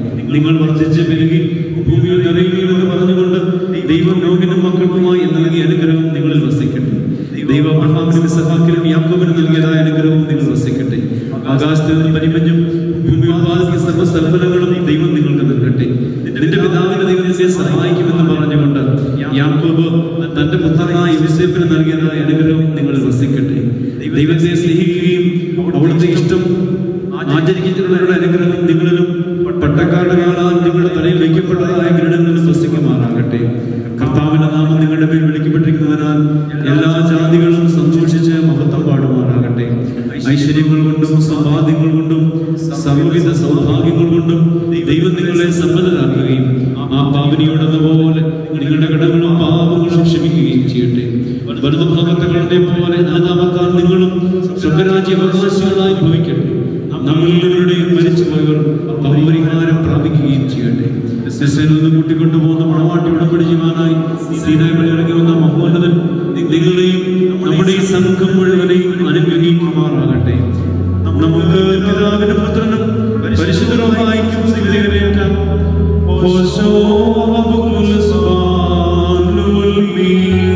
Speaker 3: നിങ്ങൾ വർദ്ധിച്ച് പെരുകി ഭൂമിയിൽ നിറയുകയുമെന്ന് പറഞ്ഞുകൊണ്ട് ദൈവം ലോകിനും മക്കൾക്കുമായി നൽകിയ അനുഗ്രഹം നിങ്ങളിൽ വസിക്കട്ടെ ദൈവം അബ്രഹാമിനും ഇസഹാക്കിനും യാക്കോബിനും നൽകിയതായ അനുഗ്രഹവും നിങ്ങൾ വസിക്കട്ടെ ആകാശത്തിൽ നിന്ന് പരിമഞ്ഞും ഭൂമി ഉത്പാദിക്കുന്ന സർവ്വ സൽഫലങ്ങളും ദൈവം നിങ്ങൾക്ക് നൽകട്ടെ നിന്റെ പിതാവിന്റെ ദൈവം നിന്നെ സഹായിക്കുമെന്ന് പറഞ്ഞുകൊണ്ട് യാക്കോബ് തന്റെ പുത്രനായ യൂസേഫിന് നൽകിയതായ അനുഗ്രഹവും നിങ്ങൾ വസിക്കട്ടെ ദൈവത്തെ സ്നേഹിക്കുകയും അവിടുത്തെ ഇഷ്ടം ആചരിക്കുന്നവരുടെ അനുഗ്രഹം നിങ്ങളിലും പട്ടക്കാരുടെ കാണാൻ നിങ്ങളുടെ തലയിൽ വയ്ക്കപ്പെട്ടതായ കിരീടങ്ങളിലും വസിക്കുമാറാകട്ടെ കർത്താവിന്റെ നാമം നിങ്ങളുടെ പേര് വിളിക്കപ്പെട്ടിരിക്കുന്നതിനാൽ എല്ലാ ജാതികളും സന്തോഷിച്ച് മഹത്വം പാടുമാറാകട്ടെ ഐശ്വര്യങ്ങൾ കൊണ്ടും സമ്പാദ്യങ്ങൾ കൊണ്ടും സർവവിധ സൗഭാഗ്യങ്ങൾ കൊണ്ടും ദൈവം നിങ്ങളെ സമ്പന്നരാക്കുകയും ആ പാവനിയോടെന്ന പോലെ നിങ്ങളുടെ കടങ്ങളും പാപങ്ങളും ക്ഷമിക്കുകയും ചെയ്യട്ടെ വലുതുഭവത്തകളുടെ പോലെ നാലാമക്കാർ നിങ്ങളും സ്വർഗരാജ്യ അവകാശികളായി ഭവിക്കട്ടെ നമ്മളെല്ലാവരുടെയും മരിച്ചുപോയവർ പരിഹാരം പ്രാപിക്കുകയും ചെയ്യട്ടെ എസ്എസ്എൽ നിന്ന് കൂട്ടിക്കൊണ്ടുപോകുന്ന മണവാട്ടിയുടെ പിടിച്ചുവാനായി സീനായി ഇറങ്ങി വന്ന മഹോന്നതൻ നിങ്ങളെയും നമ്മുടെ ഈ സംഘം മുഴുവനെയും അനുഗ്രഹിക്കുമാറാകട്ടെ നമുക്ക് പിതാവിനും പുത്രനും പരിശുദ്ധമായിരിക്കും സ്ഥിതികരേറ്റാം ഓശോ വബുകുൽ സുബ്ഹാനുൽ മീൻ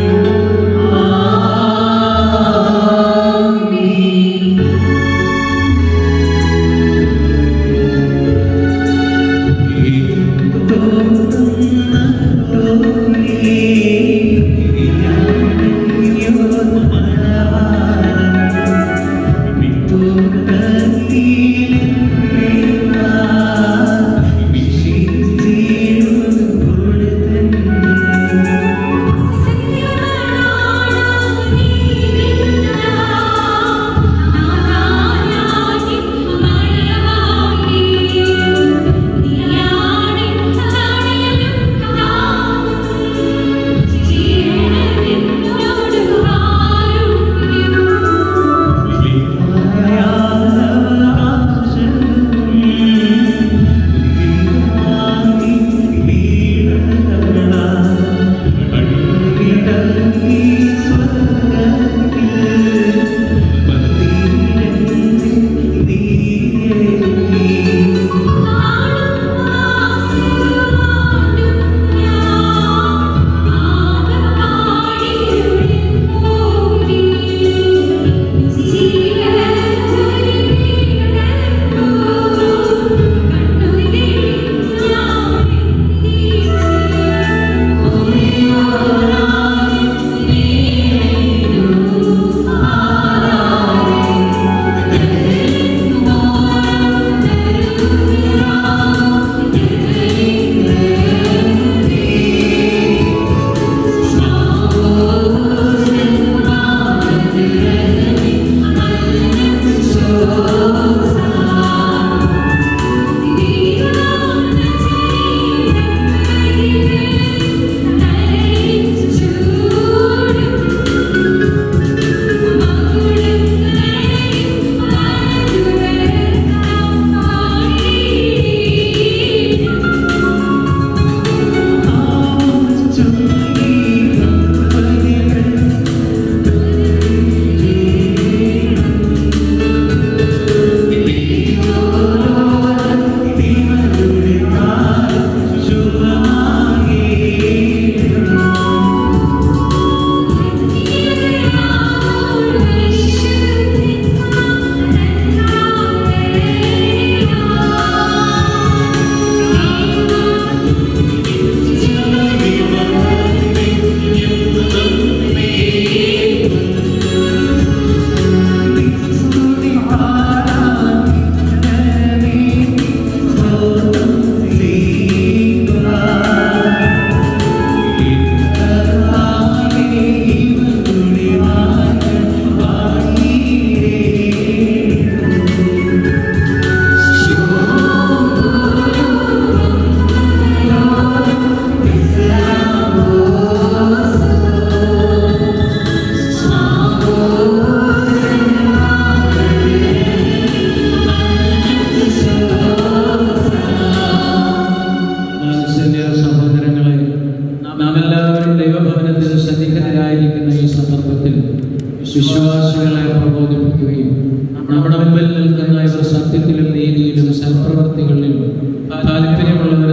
Speaker 2: വാത്സല്യ സഹോദരങ്ങളെ നാം എല്ലാവരും ദൈവഭവനത്തിൽ സന്നിഹിതരായിരിക്കുന്ന ഈ സന്ദർഭത്തിൽ വിശ്വാസികളെ പ്രബോധിപ്പിക്കുകയും നമ്മുടെ മുമ്പിൽ നിൽക്കുന്ന ഇവർ സത്യത്തിലും നീതിയിലും സൽപ്രവർത്തികളിലും താല്പര്യമുള്ളവർ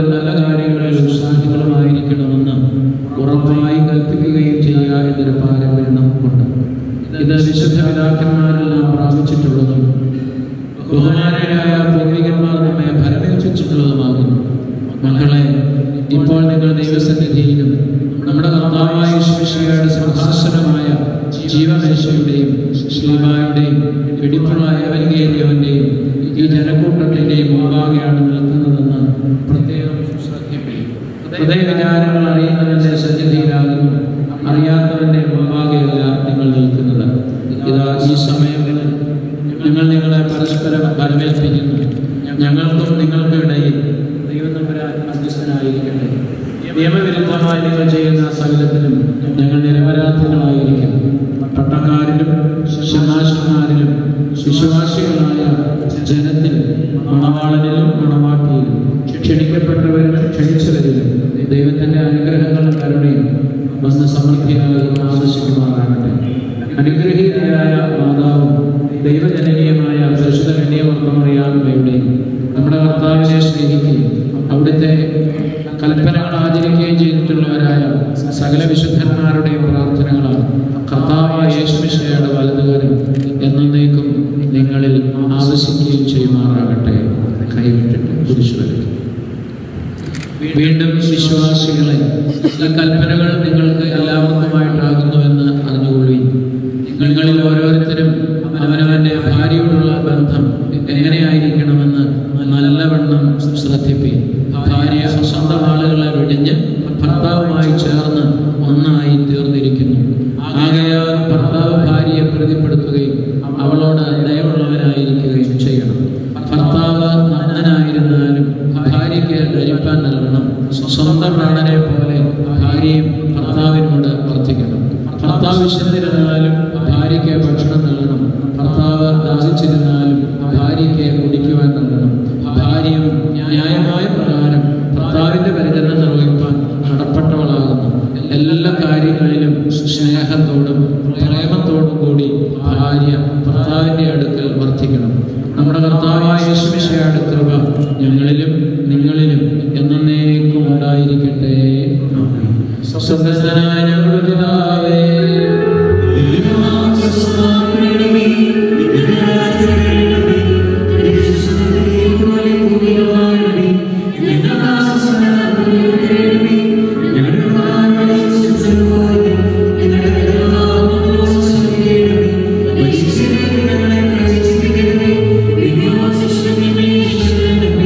Speaker 2: പരിശുദ്ധ പിതാക്കന്മാരെല്ലാം പ്രാപിച്ചിട്ടുള്ളതും ബഹുമാനരായ പൂർവികന്മാർ നമ്മെ ഫലമേൽപ്പിച്ചിട്ടുള്ളതുമാകുന്നു മക്കളെ ഇപ്പോൾ നിങ്ങൾ ദൈവസന്നിധിയിലും നമ്മുടെ കർത്താവായ ശിശയുടെ സിംഹാസനമായ ജീവമേശയുടെയും ശ്രീമായുടെയും വെടിപ്പുള്ള എവൻഗേരിയോന്റെയും ഈ ജനക്കൂട്ടത്തിന്റെയും മുമ്പാകെയാണ് നിൽക്കുന്നതെന്ന് പ്രത്യേകം ശ്രദ്ധിപ്പിക്കും ഹൃദയവിചാരങ്ങൾ അറിയുന്നവന്റെ സന്നിധിയിലാകുന്നു അറിയാത്തവന്റെ മുമ്പാകെയല്ല നിങ്ങൾ നിൽക്കുന്നത് ഇതാ ഈ സമയങ്ങളിൽ ഞങ്ങൾ നിങ്ങളെ പരസ്പരം വരവേൽപ്പിക്കുന്നു ഞങ്ങൾക്കും നിങ്ങൾക്കും ഇടയിൽ ദൈവം തമ്പുരാൻ മധ്യസ്ഥനായിരിക്കട്ടെ നിയമവിരുദ്ധമായി നിങ്ങൾ ചെയ്യുന്ന സകലത്തിലും ഞങ്ങൾ നിരപരാധികളായിരിക്കും പട്ടക്കാരിലും ശമാശന്മാരിലും വിശ്വാസികളായ ജനത്തിൽ മണവാളനിലും മണവാട്ടിയിലും ക്ഷണിക്കപ്പെട്ടവരിലും ക്ഷണിച്ചവരിലും ദൈവത്തിന്റെ അനുഗ്രഹങ്ങളും കരുണയും വന്ന് സമൃദ്ധിയായി ആവശ്യമാറാകട്ടെ അനുഗ്രഹീതയായ മാതാവും ദൈവജനനീയമായ പരിശുദ്ധ കന്യാവർമ്മറിയാമയുടെയും നമ്മുടെ കർത്താവിനെ സ്നേഹിക്കുകയും അവിടുത്തെ കൽപ്പനകൾ ആചരിക്കുകയും ചെയ്തിട്ടുള്ളവരായ സകല വിശുദ്ധന്മാരുടെയും പ്രാർത്ഥനകളാണ് കർത്താവായ യേശുമിശയുടെ വലതുകാരം എന്നേക്കും നിങ്ങളിൽ ആവശ്യിക്കുകയും ചെയ്യുമാറാകട്ടെ കൈവിട്ടിട്ട് കുരിശു വരയ്ക്കും വീണ്ടും വിശ്വാസികളെ ഈ കൽപ്പനകൾ നിങ്ങൾക്ക് എല്ലാവർക്കുമായിട്ടാകുന്നുവെന്ന് അറിഞ്ഞുകൊള്ളുകയും നിങ്ങളിൽ ഓരോരുത്തരും അവനവന്റെ ഭാര്യയോടുള്ള ബന്ധം എങ്ങനെയായിരിക്കണമെന്ന് നല്ലവണ്ണം ശ്രദ്ധിപ്പീൻ ഭാര്യ സ്വന്തം ആളുകളെ വെടിഞ്ഞ് ഭർത്താവുമായി ചേർന്ന് ഒന്നായി തീർന്നിരിക്കുന്നു ആകയാൽ ഭർത്താവ് ഭാര്യയെ പ്രതിപ്പെടുത്തുകയും അവളോട് ദയവുള്ളവനായിരിക്കുകയും ചെയ്യണം ഭർത്താവ് നന്ദനായിരുന്നാലും ഭാര്യയ്ക്ക് ധരിപ്പാൻ നൽകണം സ്വന്തം പ്രാണനെ പോലെ ഭാര്യയും ഭർത്താവിനോട് വർദ്ധിക്കണം ഭർത്താവ് വിശന്നിരുന്നാലും ഭാര്യയ്ക്ക് ഭക്ഷണം നൽകണം ഭർത്താവ് ദാഹിച്ചിരുന്നാലും ഭാര്യയ്ക്ക് കുടിക്കുവാൻ നൽകണം ഭാര്യയും ന്യായമായ പ്രകാരം ഭർത്താവിന്റെ പരിചരണം നിർവഹിപ്പാൻ കടപ്പെട്ടവളാകുന്നു എല്ലാ കാര്യങ്ങളിലും സ്നേഹത്തോടും പ്രേമത്തോടും കൂടി ഭാര്യ ഭർത്താവിന്റെ അടുക്കൽ വർദ്ധിക്കണം നമ്മുടെ കർത്താവായ യേശുമിശയുടെ കൃപ ഞങ്ങളിലും നിങ്ങളിലും എന്നേക്കും ഉണ്ടായിരിക്കട്ടെ സ്വതന്ത്രനായ ഞങ്ങളുടെ പിതാവേ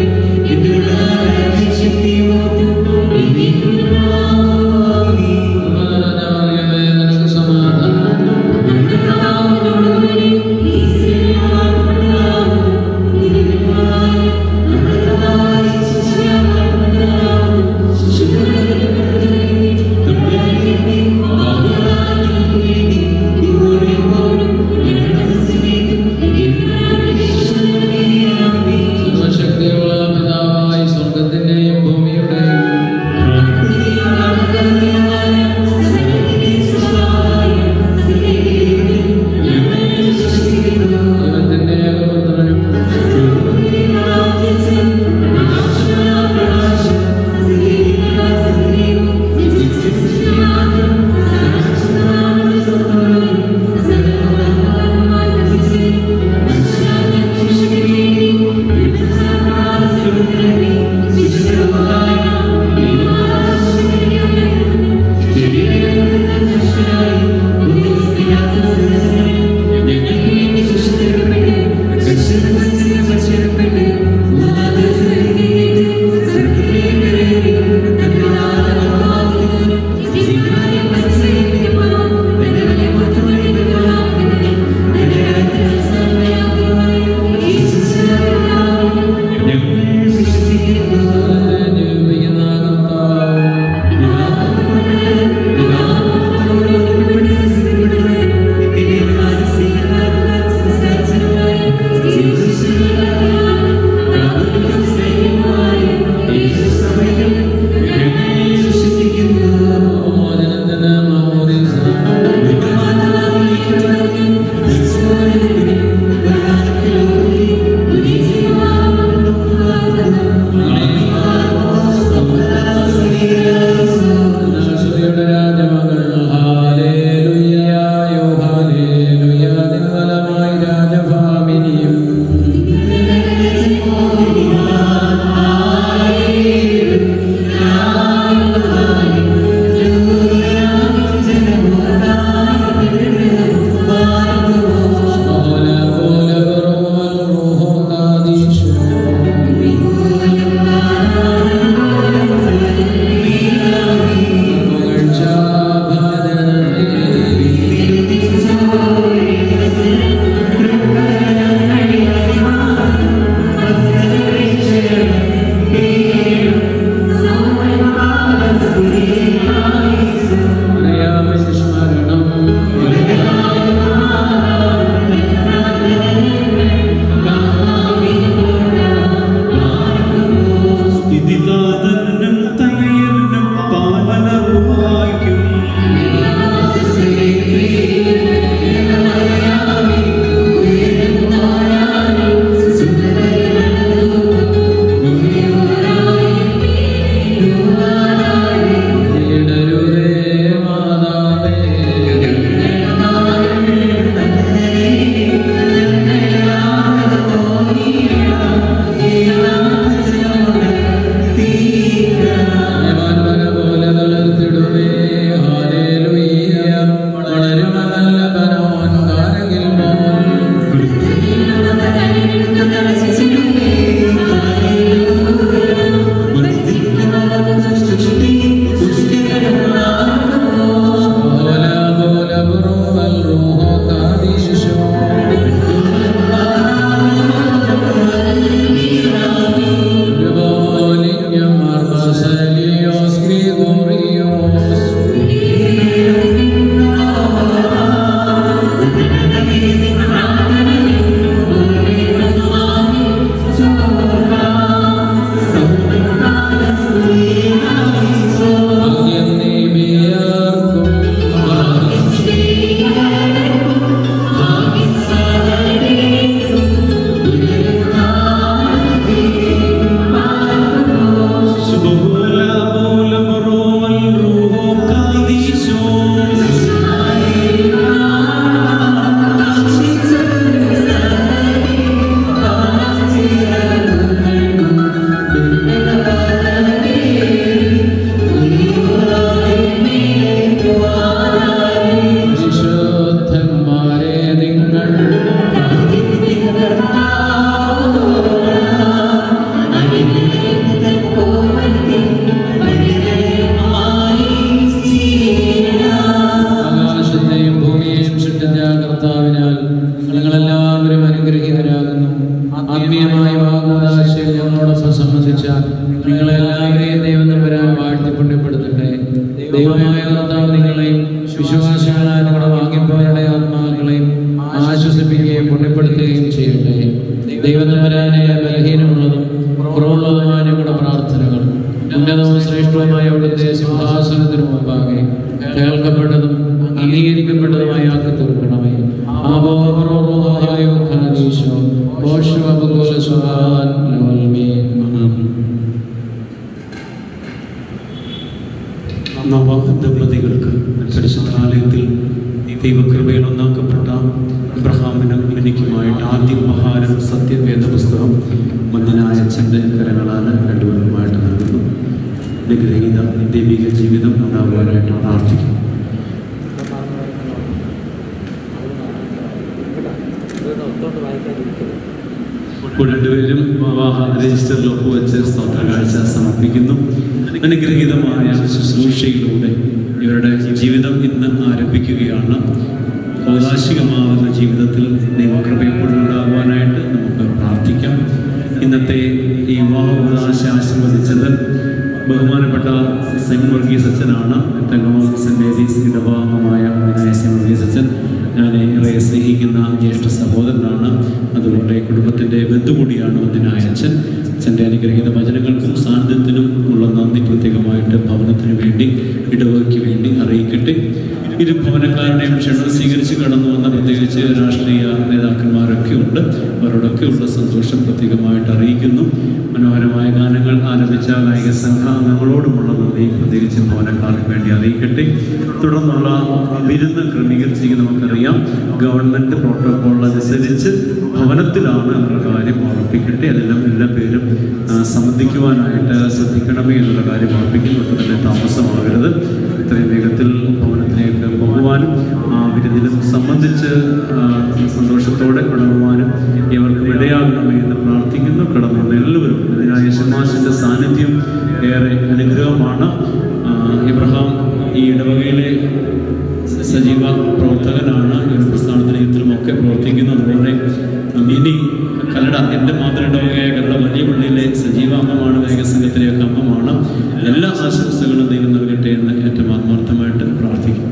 Speaker 4: Thank you.
Speaker 2: സർവശ്രേഷ്ഠമായ അവിടുത്തെ സിംഹാസനത്തിന് മുമ്പാകെ കേൾക്കപ്പെട്ടതും അംഗീകരിക്കപ്പെട്ടതുമായി ആക്കി തീർക്കണമേ ആബോഹറോഹായോ ഖാദീശോ ഓഷോ അബുഗോല സുഹാൻ ലോൽമീൻ
Speaker 1: നവദമ്പതികൾക്ക് പരിശുദ്ധാലയത്തിൽ ദൈവകൃപയിൽ ഒന്നാക്കപ്പെട്ട ഇബ്രഹാമിനും എനിക്കുമായിട്ട് ആദ്യ ഉപഹാരം സത്യവേദ പുസ്തകം മന്ദിനായ അച്ഛൻ്റെ കരങ്ങളാൽ രണ്ടുപേരുമായിട്ട് നൽകുന്നു അനുഗ്രഹീത ദൈവിക ജീവിതം ഉണ്ടാകുവാനായിട്ട് പ്രാർത്ഥിക്കും ഇപ്പോൾ രണ്ടുപേരും വിവാഹ രജിസ്റ്ററിൽ ഒപ്പുവെച്ച് സ്തോത്ര കാഴ്ച സമർപ്പിക്കുന്നു അനുഗ്രഹീതമായ ശുശ്രൂഷയിലൂടെ ഇവരുടെ ജീവിതം ഇന്ന് ആരംഭിക്കുകയാണ് ഔദാശികമാകുന്ന ജീവിതത്തിൽ ദൈവകൃപ എപ്പോഴും ഉണ്ടാകുവാനായിട്ട് നമുക്ക് പ്രാർത്ഥിക്കാം ഇന്നത്തെ ഈ വിവാഹ ഉദാശ ആശീർവദിച്ചത് ബഹുമാനപ്പെട്ട സെൻ വർഗീസ് അച്ഛനാണ് തെങ്ങമ സെൻറ്റ് മേരീസ് ഇടഭാഗമായ വിനായ സെൻ വർഗീസ് അച്ഛൻ ഞാൻ ഏറെ സ്നേഹിക്കുന്ന ജ്യേഷ്ഠ സഹോദരനാണ് അതുകൊണ്ട് ഈ കുടുംബത്തിൻ്റെ ബന്ധു കൂടിയാണ് അതിനായ അച്ഛൻ അച്ഛൻ്റെ അനുഗ്രഹീത വചനങ്ങൾക്കും സാന്നിധ്യത്തിനും ഉള്ള നന്ദി പ്രത്യേകമായിട്ട് ഭവനത്തിന് വേണ്ടി ഇടവകയ്ക്ക് വേണ്ടി അറിയിക്കട്ടെ ഇരു ഭവനക്കാരുടെയും ക്ഷണം സ്വീകരിച്ച് കടന്നു വന്ന പ്രത്യേകിച്ച് രാഷ്ട്രീയ നേതാക്കന്മാരൊക്കെ ഉണ്ട് അവരോടൊക്കെ ഉള്ള സന്തോഷം പ്രത്യേകമായിട്ട് അറിയിക്കുന്നു മനോഹരമായ ഗാനങ്ങൾ ആലപിച്ച ഗായിക സംഘാംഗങ്ങളോടുമുള്ള നന്ദി പ്രത്യേകിച്ച് ഭവനക്കാർക്ക് വേണ്ടി അറിയിക്കട്ടെ തുടർന്നുള്ള വിരുന്ന് ക്രമീകരിച്ചിരിക്കുന്ന നമുക്കറിയാം ഗവൺമെന്റ് പ്രോട്ടോകോൾ അനുസരിച്ച് ഭവനത്തിലാണ് എന്നുള്ള കാര്യം ഓർപ്പിക്കട്ടെ അതെല്ലാം എല്ലാ പേരും ആ, സംബന്ധിക്കുവാനായിട്ട് ശ്രദ്ധിക്കണമേ എന്നുള്ള കാര്യം ഓർപ്പിക്കുന്നു ഒട്ടും തന്നെ താമസമാകരുത് ഇത്രയും വേഗത്തിൽ ഭവനത്തിലേക്ക് പോകുവാനും ആ വിരുന്നിലും സംബന്ധിച്ച് ആ, സന്തോഷത്തോടെ കടന്നുവാനും ഇവർക്ക് ഇടയാകണമേ എന്ന് പ്രാർത്ഥിക്കുന്നു കടന്നു വന്ന എല്ലാവരും ഇതിനായ യേശുമാസിന്റെ സാന്നിധ്യം ഏറെ അനുഗ്രഹമാണ് ആ, ഇബ്രഹാം ഈ ഇടവകയിലെ സജീവ പ്രവർത്തകനാണ് ഈ ഒരു പ്രസ്ഥാനത്തിന് ഇത്രമൊക്കെ പ്രവർത്തിക്കുന്നു അതുപോലെ മിനി കല്ലട എൻ്റെ മാത്രം ഇടവകയായ കല്ലട വലിയ പള്ളിയിലെ സജീവ അമ്മമാണ് വേഗസംഘത്തിലെയൊക്കെ അമ്മമാണ് എല്ലാ ആശംസകളും ദൈവം നൽകട്ടെ എന്ന് ഏറ്റവും ആത്മാർത്ഥമായിട്ട് പ്രാർത്ഥിക്കും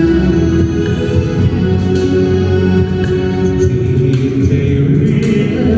Speaker 3: ും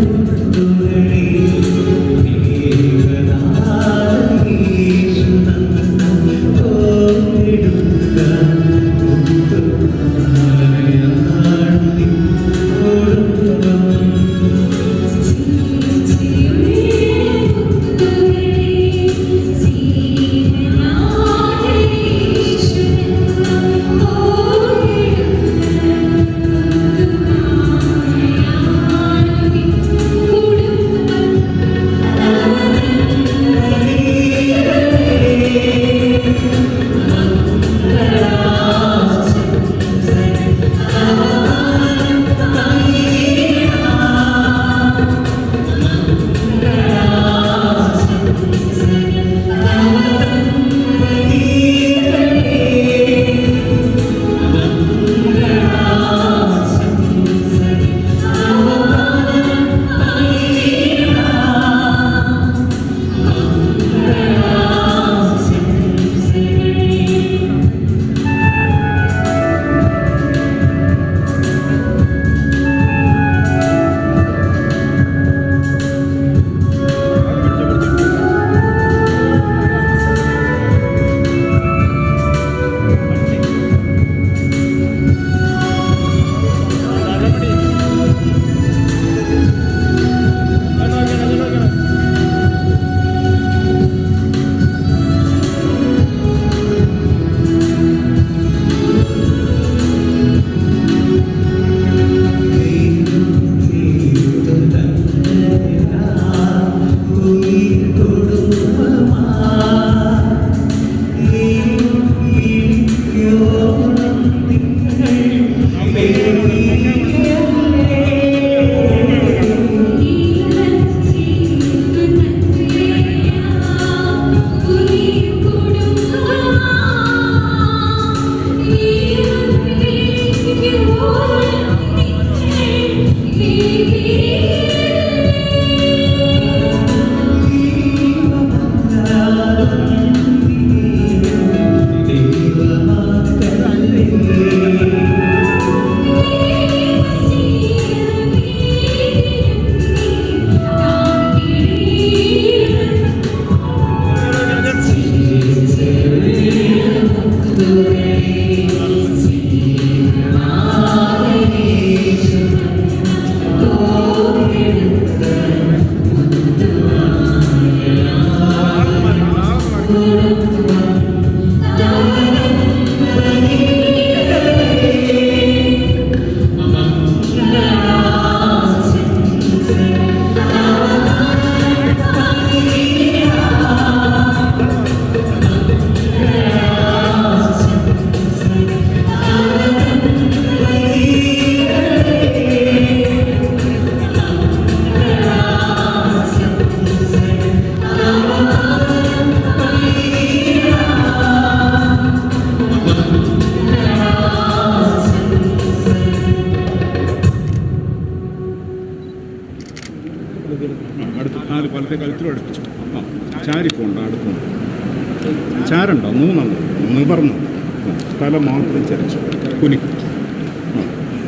Speaker 4: അടുത്ത് കാല് വലത്തെ കഴുത്തിലും അടുപ്പിച്ചു ആ ചാരിപ്പോണ്ട അടുത്ത് ചാരുണ്ടോ മൂന്നെണ്ണം നിവർന്നു ആ, തല മാത്രം ചരിച്ചു കുനി ആ.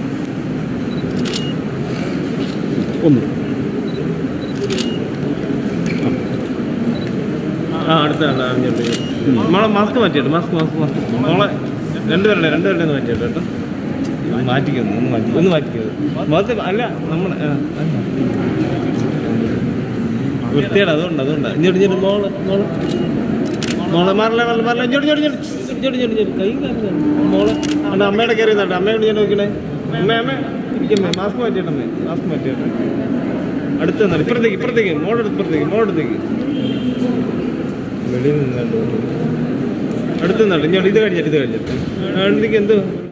Speaker 4: ഒന്ന്
Speaker 3: ആ അടുത്ത മോളെ മാസ്ക് മാറ്റിയിട്ട് മാസ്ക് മാസ്ക് മാസ്ക് മോളെ രണ്ടുപേരുടെ രണ്ടുപേരുടെ ഒന്ന് മാറ്റിയിട്ട് കേട്ടോ മാറ്റിക്കുന്നു ഒന്ന് മാറ്റി ഒന്ന് മാറ്റിക്കുന്നത് മുഖത്ത് അല്ല നമ്മൾ വൃത്തിയാണ് അതുകൊണ്ട് അതുകൊണ്ട് ഇഞ്ഞോട്ട് ഇഞ്ഞോട്ട് മോള് മോള് മോളെ മാറില്ല മാറില്ല മാറില്ല ഇഞ്ഞോട്ട് ഇഞ്ഞോട്ട് ഇഞ്ഞോട്ട് ഇഞ്ഞോട്ട് ഇഞ്ഞോട്ട് കൈ കാണില്ല മോളെ അല്ല അമ്മയുടെ കയറി നിന്നോട്ടെ അമ്മയോട് ഞാൻ നോക്കണേ അമ്മ അമ്മ ഇരിക്കമ്മേ മാസ്ക് മാറ്റിയിട്ടമ്മേ മാസ്ക് മാറ്റിയിട്ട് അടുത്ത് നിന്നാണ് ഇപ്പുറത്തേക്ക് ഇപ്പുറത്തേക്ക് മോളെടുത്ത് ഇപ്പുറത്തേക്ക് മോളെടുത്തേക്ക് വെളിയിൽ നിന്ന് കണ്ടു അടുത്ത് നിന്നോട്ടെ ഇഞ്ഞോട്ട് ഇത് കഴിഞ്ഞിട്ട് ഇത് കഴിഞ്ഞിട്ട് അടുത്തേക്ക് എന്ത്